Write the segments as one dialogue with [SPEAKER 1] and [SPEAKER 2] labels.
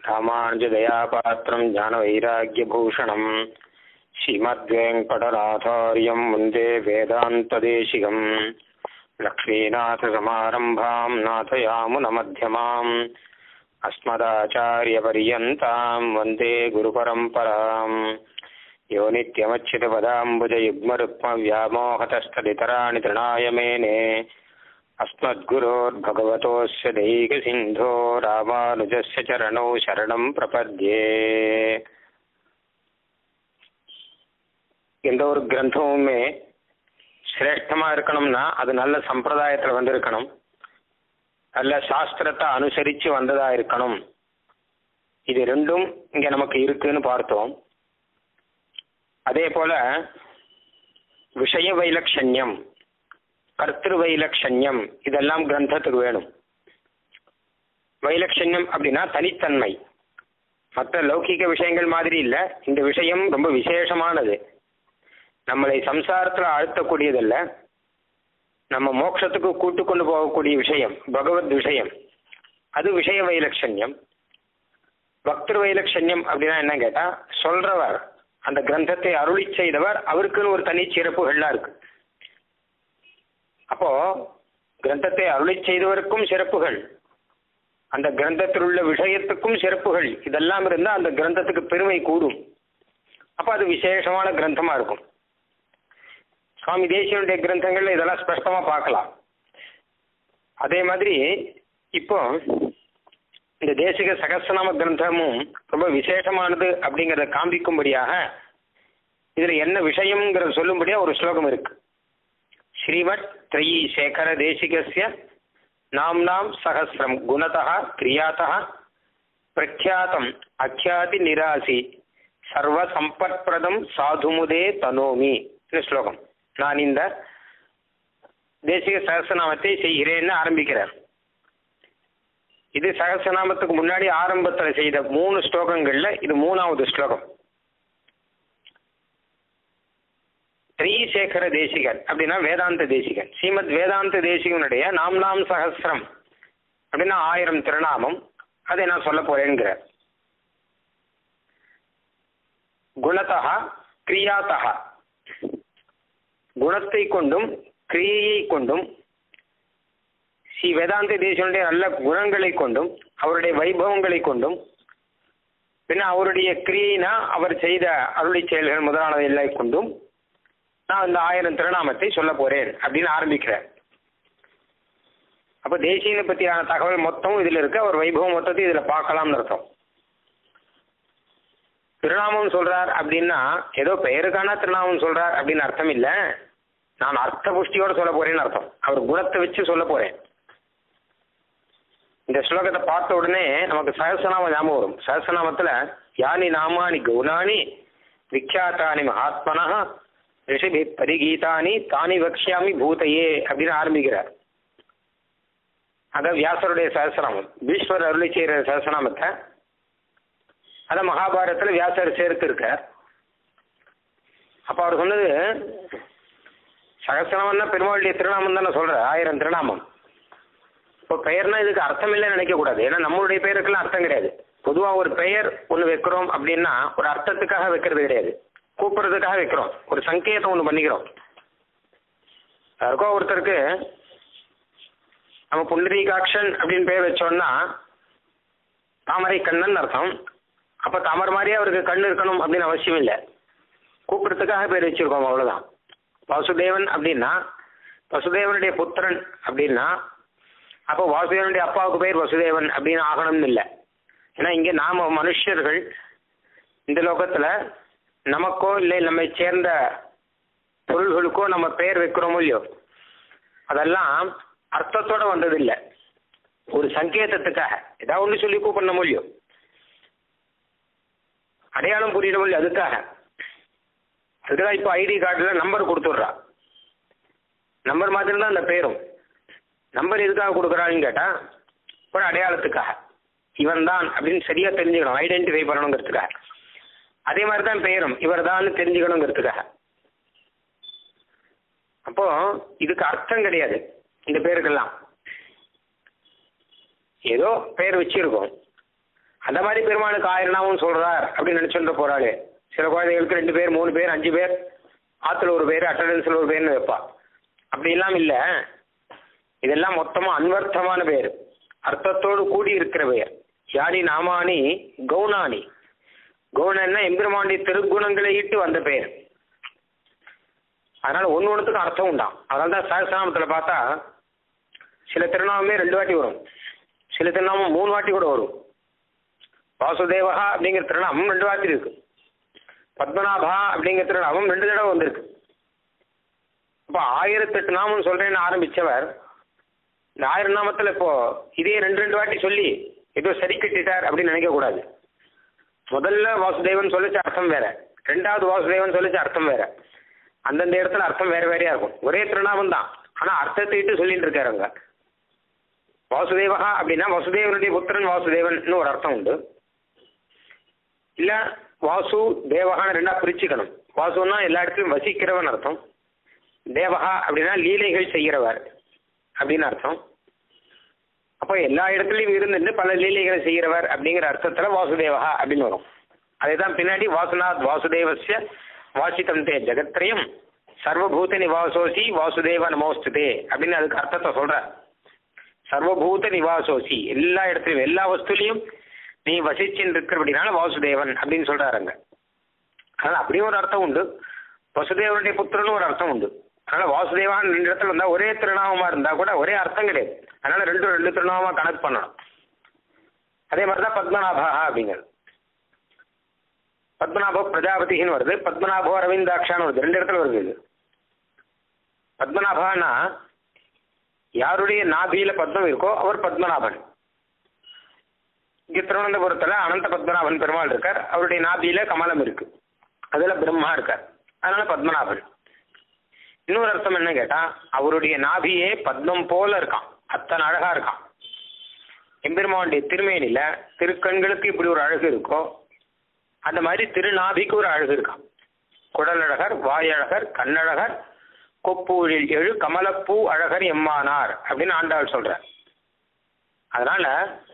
[SPEAKER 1] ராமானுஜதயாபாத்திரம் ஞானவைராக்கியபூஷணம் ஸ்ரீமத்வேங்கடநாதாரியம் வந்தே வேதாந்ததேசிகம் லக்ஷ்மீநாதசமாரம்பாம் நாதயாமுனமध्यமாம் अस्मदाचार्यपर्यन्ताम् वन्दे गुरुपरम्पराम् यो नित्यमच्युतपदाम्बुजयुग्मरुक्मव्यामोहतस्तदितराणि तृणाय मेने अस्मद्गुरोर्भगवतोऽस्य दैकसिन्धो रामानुजस्य चरणौ शरणम् प्रपद्ये எந்த ஒரு கிரந்தமுமே சிரேஷ்டமா இருக்கணும்னா அது நல்ல சம்பிரதாயத்துல வந்திருக்கணும் நல்ல சாஸ்திரத்தை அனுசரித்து வந்ததா இருக்கணும் இது ரெண்டும் இங்க நமக்கு இருக்குன்னு பார்த்தோம் அதே போல விஷய வைலட்சண்யம் கர்த்திரு வைலட்சண்யம் இதெல்லாம் கிரந்தத்துக்கு வேணும் வைலட்சண்யம் அப்படின்னா தனித்தன்மை மற்ற லௌகிக விஷயங்கள் மாதிரி இல்லை இந்த விஷயம் ரொம்ப விசேஷமானது நம்மளை சம்சாரத்தில் அழுத்தக்கூடியதல்ல நம்ம மோட்சத்துக்கு கூட்டு கொண்டு போகக்கூடிய விஷயம் பகவத் விஷயம் அது விஷய வைலட்சண்யம் பக்தர் வைலட்சண்யம் அப்படின்னா என்ன கேட்டா சொல்றவர் அந்த கிரந்தத்தை அருளி செய்தவர் அவருக்குன்னு ஒரு தனி சிறப்புகள்லாம் இருக்கு அப்போ கிரந்தத்தை அருளி செய்தவருக்கும் சிறப்புகள் அந்த கிரந்தத்தில் உள்ள விஷயத்துக்கும் சிறப்புகள் இதெல்லாம் இருந்தால் அந்த கிரந்தத்துக்கு பெருமை கூடும் அப்போ அது விசேஷமான கிரந்தமா இருக்கும் சுவாமி தேசியனுடைய கிரந்தங்கள்ல இதெல்லாம் ஸ்பஷ்டமா பார்க்கலாம் அதே மாதிரி இப்போ இந்த தேசிக சகசநாம கிரந்தமும் ரொம்ப விசேஷமானது அப்படிங்கிறத காண்பிக்கும்படியாக இதுல என்ன விஷயம்ங்கிறத சொல்லும்படியா ஒரு ஸ்லோகம் இருக்கு ஸ்ரீமத் த்ரயி சேகர தேசிகசிய நாம் நாம் சகசிரம் குணதா கிரியாத்தா பிரக்யாத்தம் அக்யாதி நிராசி சர்வ சம்பத்பிரதம் சாதுமுதே தனோமி ஸ்லோகம் நான் இந்த தேசிக சகசநாமத்தை செய்கிறேன்னு ஆரம்பிக்கிறார் இது சகசநாமத்துக்கு முன்னாடி ஆரம்பத்தில் செய்த மூணு ஸ்லோகங்கள்ல இது மூணாவது ஸ்லோகம் ஸ்ரீசேகர தேசிகன் அப்படின்னா வேதாந்த தேசிகன் ஸ்ரீமத் வேதாந்த தேசிகனுடைய நாம் நாம் சகசிரம் அப்படின்னா ஆயிரம் திருநாமம் அதை நான் சொல்ல போறேங்கிறார் குணதா கிரியாத்தா குணத்தை கொண்டும் கிரியையை கொண்டும் ஸ்ரீ வேதாந்த தேசனுடைய நல்ல குணங்களை கொண்டும் அவருடைய வைபவங்களை கொண்டும் பின்ன அவருடைய கிரியைனா அவர் செய்த அருளி செயல்கள் முதலானவை எல்லாம் கொண்டும் நான் இந்த ஆயிரம் திருநாமத்தை சொல்ல போறேன் அப்படின்னு ஆரம்பிக்கிறார் அப்ப தேசியனை பற்றியான தகவல் மொத்தம் இதுல இருக்கு அவர் வைபவம் மொத்தத்தை இதுல பார்க்கலாம்னு அர்த்தம் திருநாமம் சொல்றார் அப்படின்னா ஏதோ பெயருக்கான திருநாமம் சொல்றார் அப்படின்னு அர்த்தம் இல்ல நான் அர்த்த புஷ்டியோட சொல்ல போறேன்னு அர்த்தம் அவர் குணத்தை வச்சு சொல்ல போறேன் இந்த ஸ்லோகத்தை பார்த்த உடனே நமக்கு சகசநாம ஞாபகம் வரும் சகசநாமத்துல யானி நாமானி கௌனானி விக்யாத்தானி மகாத்மனா ரிஷபி பரிகீதானி தானி வக்ஷாமி பூதையே அப்படின்னு ஆரம்பிக்கிறார் அதான் வியாசருடைய சகசநாமம் பீஸ்வர் அருளி செய்கிற சகசநாமத்தை அதை மகாபாரதத்தில் வியாசர் சேர்த்து இருக்கார் அப்போ அவர் சொன்னது சகசிரநாமம்னா பெருமாளுடைய திருநாமம் தானே சொல்ற ஆயிரம் திருநாமம் இப்போ பெயர்னா இதுக்கு அர்த்தம் இல்லைன்னு நினைக்கக்கூடாது ஏன்னா நம்மளுடைய பெயருக்கெல்லாம் அர்த்தம் கிடையாது பொதுவாக ஒரு பெயர் ஒன்று வைக்கிறோம் அப்படின்னா ஒரு அர்த்தத்துக்காக வைக்கிறது கிடையாது கூப்பிடுறதுக்காக வைக்கிறோம் ஒரு சங்கேதம் ஒன்று பண்ணிக்கிறோம் யாருக்கோ ஒருத்தருக்கு நம்ம புண்டரீகாட்சன் அப்படின்னு பேர் வச்சோம்னா தாமரை கண்ணன் அர்த்தம் அப்போ தாமரை மாதிரியே அவருக்கு கண் இருக்கணும் அப்படின்னு அவசியம் இல்லை கூப்பிடுறதுக்காக பேர் வச்சிருக்கோம் அவ்வளோதான் வாசுதேவன் அப்படின்னா வசுதேவனுடைய புத்திரன் அப்படின்னா அப்போ வாசுதேவனுடைய அப்பாவுக்கு பேர் வசுதேவன் அப்படின்னு ஆகணும்னு இல்லை ஏன்னா இங்கே நாம மனுஷர்கள் இந்த லோகத்தில் நமக்கோ இல்லை நம்மை சேர்ந்த பொருள்களுக்கோ நம்ம பெயர் வைக்கிறோமோ இல்லையோ அதெல்லாம் அர்த்தத்தோட வந்ததில்லை ஒரு சங்கேதத்துக்காக ஏதாவது ஒன்று சொல்லி கூப்பிடணும் இல்லையோ அடையாளம் புரியணும் இல்லையோ அதுக்காக அதுக்குதான் இப்போ ஐடி கார்டில் நம்பர் கொடுத்துட்றா நம்பர் மாதிரி தான் அந்த பேரும் நம்பர் எதுக்காக கொடுக்குறான்னு கேட்டால் ஒரு அடையாளத்துக்காக இவன் தான் அப்படின்னு சரியா தெரிஞ்சுக்கணும் ஐடென்டிஃபை பண்ணணுங்கிறதுக்காக அதே மாதிரி தான் பெயரும் இவர் தான் தெரிஞ்சுக்கணுங்கிறதுக்காக அப்போ இதுக்கு அர்த்தம் கிடையாது இந்த பேருக்கெல்லாம் ஏதோ பெயர் வச்சிருக்கோம் அந்த மாதிரி பெருமாளுக்கு ஆயிரம் நாமம் சொல்றார் அப்படின்னு நினைச்சுட்டு போறாளே சில குழந்தைகளுக்கு ரெண்டு பேர் மூணு பேர் அஞ்சு பேர் ஆத்துல ஒரு பேர் அட்டண்டன்ஸ்ல ஒரு பேர்னு வைப்பா அப்படி எல்லாம் இல்ல இதெல்லாம் மொத்தமா அன்வர்த்தமான பேர் அர்த்தத்தோடு கூடி இருக்கிற பெயர் யானி நாமானி கவுனானி கவுனன்னா எம்பெருமாண்டி திருக்குணங்களை இட்டு வந்த பெயர் அதனால ஒன்று ஒன்றுத்துக்கும் அர்த்தம் உண்டாம் அதனால தான் சகசநாமத்தில் பார்த்தா சில திருநாமமே ரெண்டு வாட்டி வரும் சில திருநாமம் மூணு வாட்டி கூட வரும் வாசுதேவா அப்படிங்கிற திருநாமம் ரெண்டு வாட்டி இருக்கு பத்மநாபா அப்படிங்கிற திருநாமம் ரெண்டு தடவை வந்திருக்கு இப்போ ஆயிரத்தெட்டு நாமம் சொல்றேன்னு ஆரம்பிச்சவர் இந்த ஆயிரம் நாமத்தில் இப்போ இதே ரெண்டு ரெண்டு வாட்டி சொல்லி ஏதோ சரி கட்டிட்டார் அப்படின்னு நினைக்க கூடாது முதல்ல வாசுதேவன் சொல்லிச்ச அர்த்தம் வேற ரெண்டாவது வாசுதேவன் சொல்லிச்ச அர்த்தம் வேற அந்தந்த இடத்துல அர்த்தம் வேற வேறையா இருக்கும் ஒரே திருநாமம் தான் ஆனா அர்த்தத்தை இட்டு சொல்லிட்டு இருக்காரு அங்க வாசுதேவா அப்படின்னா வசுதேவனுடைய புத்திரன் வாசுதேவன் ஒரு அர்த்தம் உண்டு இல்ல வாசு தேவகான்னு ரெண்டா பிரிச்சுக்கணும் வாசுன்னா எல்லா இடத்துலையும் வசிக்கிறவன் அர்த்தம் தேவகா அப்படின்னா லீலைகள் செய்கிறவர் அப்படின்னு அர்த்தம் அப்போ எல்லா இடத்துலையும் இருந்துட்டு பல லீலைகளை செய்கிறவர் அப்படிங்கிற அர்த்தத்துல வாசுதேவகா அப்படின்னு வரும் அதுதான் பின்னாடி வாசுநாத் வாசுதேவஸ்ய வாசித்தம் தே ஜெகத்ரயம் சர்வபூத நிவாசோசி வாசுதேவ நமோஸ்துதே அப்படின்னு அதுக்கு அர்த்தத்தை சொல்ற சர்வபூத நிவாசோசி எல்லா இடத்துலையும் எல்லா வஸ்துலையும் நீ வசிச்சுன்னு இருக்கிறபடினால வாசுதேவன் அப்படின்னு சொல்றாருங்க அதனால அப்படியும் ஒரு அர்த்தம் உண்டு வசுதேவனுடைய புத்திரனும் ஒரு அர்த்தம் உண்டு அதனால வாசுதேவான் ரெண்டு இடத்துல இருந்தா ஒரே திருநாமமா இருந்தா கூட ஒரே அர்த்தம் கிடையாது அதனால ரெண்டு ரெண்டு திருநாமமா கணக்கு பண்ணணும் அதே மாதிரி தான் பத்மநாபா அப்படிங்கிறது பத்மநாப பிரஜாபதின்னு வருது பத்மநாபோ அரவிந்தாட்சான்னு வருது ரெண்டு இடத்துல வருது இது பத்மநாபானா யாருடைய நாபியில பத்மம் இருக்கோ அவர் பத்மநாபன் இங்க திருவனந்தபுரத்துல அனந்த பத்மநாபன் பெருமாள் இருக்கார் அவருடைய நாபியில கமலம் இருக்கு அதுல பிரம்மா இருக்கார் அதனால பத்மநாபன் இன்னொரு அர்த்தம் என்ன கேட்டா அவருடைய நாபியே பத்மம் போல இருக்கான் அத்தனை அழகா இருக்கான் எம்பெருமானுடைய திருமேனில திருக்கண்களுக்கு இப்படி ஒரு அழகு இருக்கோ அந்த மாதிரி திருநாபிக்கு ஒரு அழகு இருக்கான் குடலழகர் வாயழகர் கண்ணழகர் கொப்பூழில் எழு கமலப்பூ அழகர் எம்மானார் அப்படின்னு ஆண்டாள் சொல்ற அதனால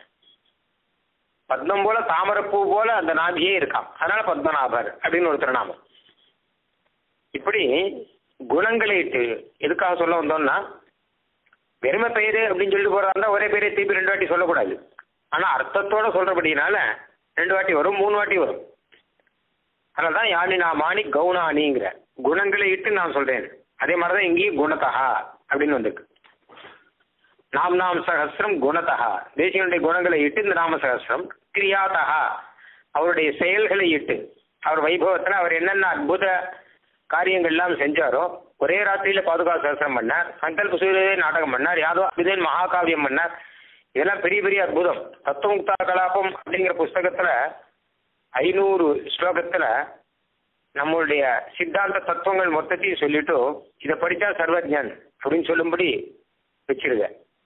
[SPEAKER 1] பத்மம் போல தாமரப்பூ போல அந்த நாபியே இருக்கான் அதனால பத்மநாபர் அப்படின்னு ஒரு திருநாமம் இப்படி குணங்களை இட்டு எதுக்காக சொல்ல வந்தோம்னா வெறுமை பெயரு அப்படின்னு சொல்லிட்டு போறதா இருந்தா ஒரே பேரே திருப்பி ரெண்டு வாட்டி சொல்லக்கூடாது ஆனா அர்த்தத்தோட சொல்றபடினால ரெண்டு வாட்டி வரும் மூணு வாட்டி வரும் அதனால தான் யானினா மாணி கவுனானிங்கிற குணங்களை இட்டு நான் சொல்றேன் அதே மாதிரி தான் இங்கேயும் குணத்தகா அப்படின்னு வந்திருக்கு நாம் நாம் சகசிரம் குணத்தகா தேசியனுடைய குணங்களை இட்டு இந்த நாம சகசிரம் கிரியாதகா அவருடைய செயல்களை இட்டு அவர் வைபவத்தில் அவர் என்னென்ன அற்புத காரியங்கள் எல்லாம் செஞ்சாரோ ஒரே ராத்திரியில பாதுகா சகசிரம் பண்ணார் சங்கல்ப சூரிய நாடகம் பண்ணார் யாதவ விதன் மகாகாவியம் பண்ணார் இதெல்லாம் பெரிய பெரிய அற்புதம் தத்துவமுக்தா கலாபம் அப்படிங்கிற புஸ்தகத்துல ஐநூறு ஸ்லோகத்துல நம்மளுடைய சித்தாந்த தத்துவங்கள் மொத்தத்தையும் சொல்லிட்டு இதை படித்தா சர்வஜன் அப்படின்னு சொல்லும்படி வச்சிருக்க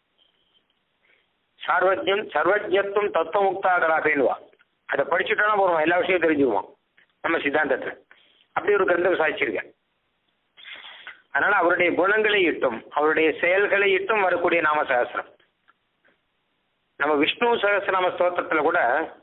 [SPEAKER 1] சர்வஜம் சர்வஜத்துவம் தத்துவமுக்தா கலாபேனுவா அதை படிச்சுட்டோம்னா போறோம் எல்லா விஷயம் தெரிஞ்சுக்குவோம் நம்ம சித்தாந்தத்தில் அப்படி ஒரு கிரந்தம் சாதிச்சிருக்கேன் அதனால அவருடைய குணங்களை இட்டும் அவருடைய செயல்களை இட்டும் வரக்கூடிய நாம சகசிரம் நம்ம விஷ்ணு சகசிரநாம ஸ்தோத்திரத்துல கூட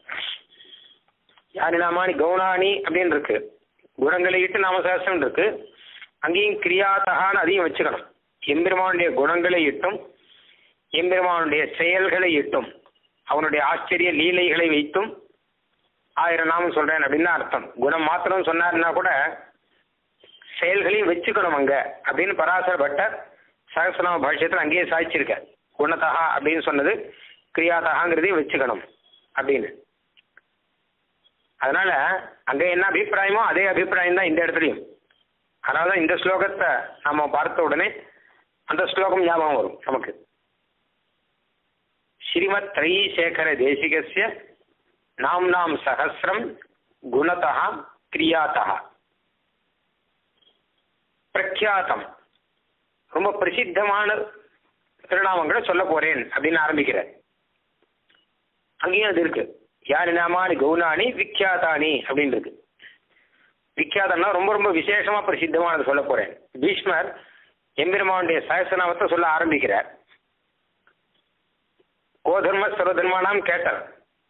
[SPEAKER 1] யானி நாமானி கவுனானி அப்படின்னு இருக்கு குணங்களை இட்டு நாம சகசிரம் இருக்கு அங்கேயும் கிரியாதகான்னு அதையும் வச்சுக்கணும் எம்பெருமானுடைய குணங்களை இட்டும் எம்பெருமானுடைய செயல்களை இட்டும் அவனுடைய ஆச்சரிய லீலைகளை வைத்தும் ஆயிரம் நாமம் சொல்றேன் அப்படின்னு அர்த்தம் குணம் மாத்திரம் சொன்னாருன்னா கூட செயல்களையும் வச்சுக்கணும் அங்க அப்படின்னு பராசர பட்டர் சகசநாம பாஷ்யத்தில் அங்கேயே சாதிச்சிருக்க குணத்தகா அப்படின்னு சொன்னது கிரியாதகாங்கிறதையும் வச்சுக்கணும் அப்படின்னு அதனால அங்க என்ன அபிப்பிராயமோ அதே அபிப்பிராயம் தான் இந்த இடத்துலையும் அதனால தான் இந்த ஸ்லோகத்தை நம்ம பார்த்த உடனே அந்த ஸ்லோகம் ஞாபகம் வரும் நமக்கு ஸ்ரீமத் த்ரைசேகர தேசிகசிய நாம் நாம் சகசிரம் குணதா கிரியாதா பிரக்யாத்தம் ரொம்ப பிரசித்தமான திருநாமங்களை சொல்ல போறேன் அப்படின்னு ஆரம்பிக்கிறார் அங்கேயும் அது இருக்கு யாரு நாமானி கவுனானி விக்யாதானி அப்படின்னு இருக்கு விக்யாதம்னா ரொம்ப ரொம்ப விசேஷமா பிரசித்தமானது சொல்ல போறேன் பீஷ்மர் எம்பெருமானுடைய சகசநாமத்தை சொல்ல ஆரம்பிக்கிறார் கோதர்ம சர்வதர்மானாம் கேட்டார்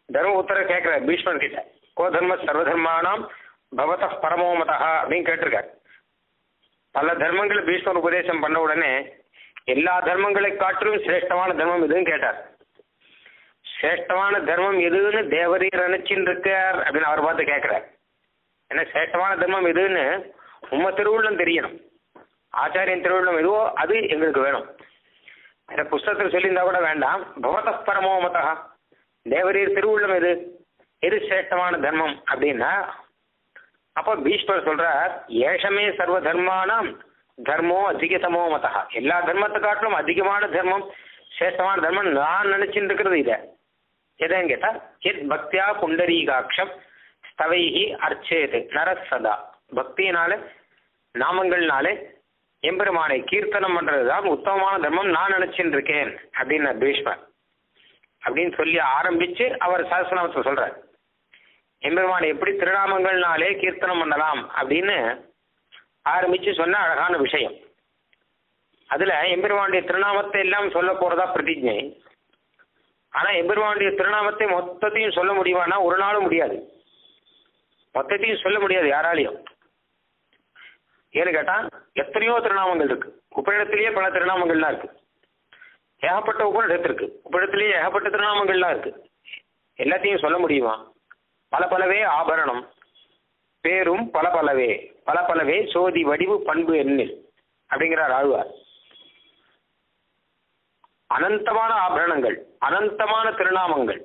[SPEAKER 1] தர்மபுத்திரர் கேட்கிறார் பீஷ்மர் கிட்ட கோ தர்ம சர்வதர்மானாம் பவத பரமோமதா அப்படின்னு கேட்டிருக்கார் பல தர்மங்களை பீஷ்மர் உபதேசம் பண்ண உடனே எல்லா தர்மங்களை காட்டிலும் சிரேஷ்டமான தர்மம் எதுன்னு கேட்டார் சிரேஷ்டமான தர்மம் எதுன்னு தேவரீர் நினைச்சின்னு இருக்கார் அப்படின்னு அவர் பார்த்து கேட்கிறார் ஏன்னா சிரேஷ்டமான தர்மம் எதுன்னு உம்ம திருவுள்ளம் தெரியணும் ஆச்சாரியன் திருவுள்ளம் எதுவோ அது எங்களுக்கு வேணும் இந்த புஸ்தகத்தில் சொல்லியிருந்தா கூட வேண்டாம் பவத பரமோமதா தேவரீர் திருவுள்ளம் எது எது சிரேஷ்டமான தர்மம் அப்படின்னா அப்போ பீஷ்மர் சொல்றார் ஏஷமே சர்வ தர்மானாம் தர்மோ அதிகதமோ மதா எல்லா தர்மத்தை காட்டிலும் அதிகமான தர்மம் சிரேஷ்டமான தர்மம் நான் நினைச்சுட்டு இருக்கிறது இதை எதைன்னு கேட்டா எத் பக்தியா புண்டரீகாட்சம் ஸ்தவைஹி அர்ச்சேது நரசதா பக்தியினால நாமங்கள்னாலே எம்பெருமானை கீர்த்தனம் பண்றதுதான் உத்தமமான தர்மம் நான் நினைச்சுட்டு இருக்கேன் அப்படின்னு பீஷ்மர் அப்படின்னு சொல்லி ஆரம்பிச்சு அவர் சஹஸ்ரநாமத்தை சொல்றார் எம்பெருமானை எப்படி திருநாமங்கள்னாலே கீர்த்தனம் பண்ணலாம் அப்படின்னு ஆரம்பிச்சு சொன்ன அழகான விஷயம் அதுல எம்பெருமானுடைய திருநாமத்தை எல்லாம் சொல்ல போறதா பிரதிஜை ஆனா எம்பெருமானுடைய திருநாமத்தை மொத்தத்தையும் சொல்ல முடியுமானா ஒரு நாளும் முடியாது மொத்தத்தையும் சொல்ல முடியாது யாராலையும் ஏன்னு கேட்டா எத்தனையோ திருநாமங்கள் இருக்கு உபநிடத்திலேயே பல திருநாமங்கள்லாம் இருக்கு ஏகப்பட்ட உபநிடத்து இருக்கு உபநிடத்திலேயே ஏகப்பட்ட திருநாமங்கள்லாம் இருக்கு எல்லாத்தையும் சொல்ல முடியுமா பல பலவே ஆபரணம் பேரும் பல பலவே பல பலவே சோதி வடிவு பண்பு எண்ணில் அப்படிங்கிறார் ஆழ்வார் அனந்தமான ஆபரணங்கள் அனந்தமான திருநாமங்கள்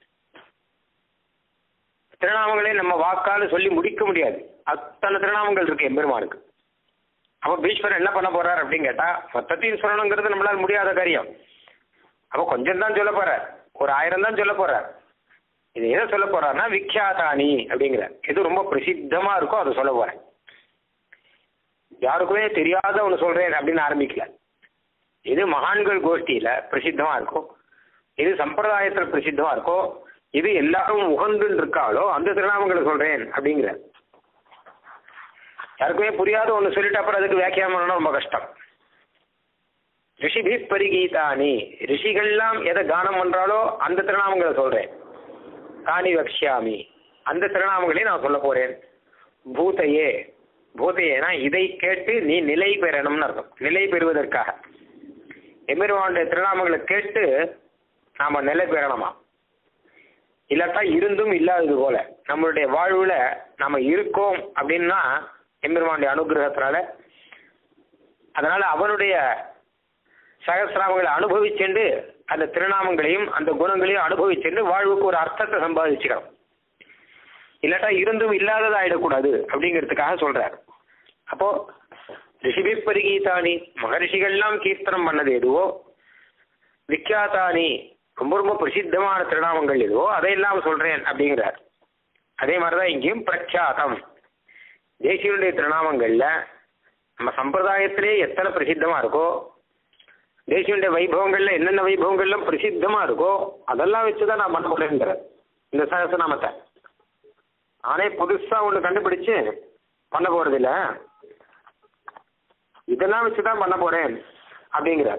[SPEAKER 1] திருநாமங்களே நம்ம வாக்கால சொல்லி முடிக்க முடியாது அத்தனை திருநாமங்கள் இருக்கு எம்பெருமானுக்கு அப்போ பீஷ்மர் என்ன பண்ண போறார் அப்படின்னு கேட்டா மொத்தத்தையும் சொல்லணுங்கிறது நம்மளால முடியாத காரியம் அப்போ கொஞ்சம் தான் சொல்ல போறார் ஒரு ஆயிரம் தான் சொல்ல போறார் இது எதை சொல்ல போறாருன்னா விக்யாதானி அப்படிங்கிற எது ரொம்ப பிரசித்தமா இருக்கோ அதை சொல்ல போறேன் யாருக்குமே தெரியாத ஒன்று சொல்றேன் அப்படின்னு ஆரம்பிக்கல எது மகான்கள் கோஷ்டியில பிரசித்தமா இருக்கோ எது சம்பிரதாயத்துல பிரசித்தமா இருக்கோ இது எல்லாரும் உகந்து இருக்காளோ அந்த திருநாமங்களை சொல்றேன் அப்படிங்கிற யாருக்குமே புரியாத ஒன்று சொல்லிட்டு அப்புறம் அதுக்கு வியாக்கியானம் பண்ணணும் ரொம்ப கஷ்டம் ரிஷிபி பரிகீதானி ரிஷிகள்லாம் எதை கானம் பண்றாலோ அந்த திருநாமங்களை சொல்றேன் காணி வக்ஷாமி அந்த திருநாமங்களையும் நான் சொல்ல போறேன் பூதையே பூதையேனா இதை கேட்டு நீ நிலை பெறணும்னு அர்த்தம் நிலை பெறுவதற்காக எம்பெருமானுடைய திருநாமங்களை கேட்டு நாம நிலை பெறணுமா இல்லாட்டா இருந்தும் இல்லாதது போல நம்மளுடைய வாழ்வுல நாம இருக்கோம் அப்படின்னா எம்பெருமானுடைய அனுகிரகத்தினால அதனால அவனுடைய சகசிராமங்களை அனுபவிச்சென்று அந்த திருநாமங்களையும் அந்த குணங்களையும் அனுபவிச்சென்று வாழ்வுக்கு ஒரு அர்த்தத்தை சம்பாதிச்சுக்கணும் இல்லாட்டா இருந்தும் இல்லாதது ஆயிடக்கூடாது அப்படிங்கிறதுக்காக சொல்றார் அப்போ ரிஷிபி பரிகீதானி மகரிஷிகள்லாம் கீர்த்தனம் பண்ணது எதுவோ விக்யாதானி ரொம்ப ரொம்ப பிரசித்தமான திருநாமங்கள் எதுவோ அதையெல்லாம் சொல்றேன் அப்படிங்கிறார் அதே மாதிரிதான் இங்கேயும் பிரக்யாதம் தேசியனுடைய திருநாமங்கள்ல நம்ம சம்பிரதாயத்திலே எத்தனை பிரசித்தமா இருக்கோ தேசியனுடைய வைபவங்கள்ல என்னென்ன வைபவங்கள்லாம் பிரசித்தமா இருக்கோ அதெல்லாம் வச்சுதான் நான் பண்ண போறேங்கிறேன் இந்த சகசநாமத்தை நானே புதுசா ஒண்ணு கண்டுபிடிச்சு பண்ண போறது இல்ல இதெல்லாம் வச்சுதான் பண்ண போறேன் அப்படிங்கிறார்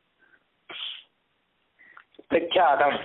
[SPEAKER 1] பிரக்யாதம்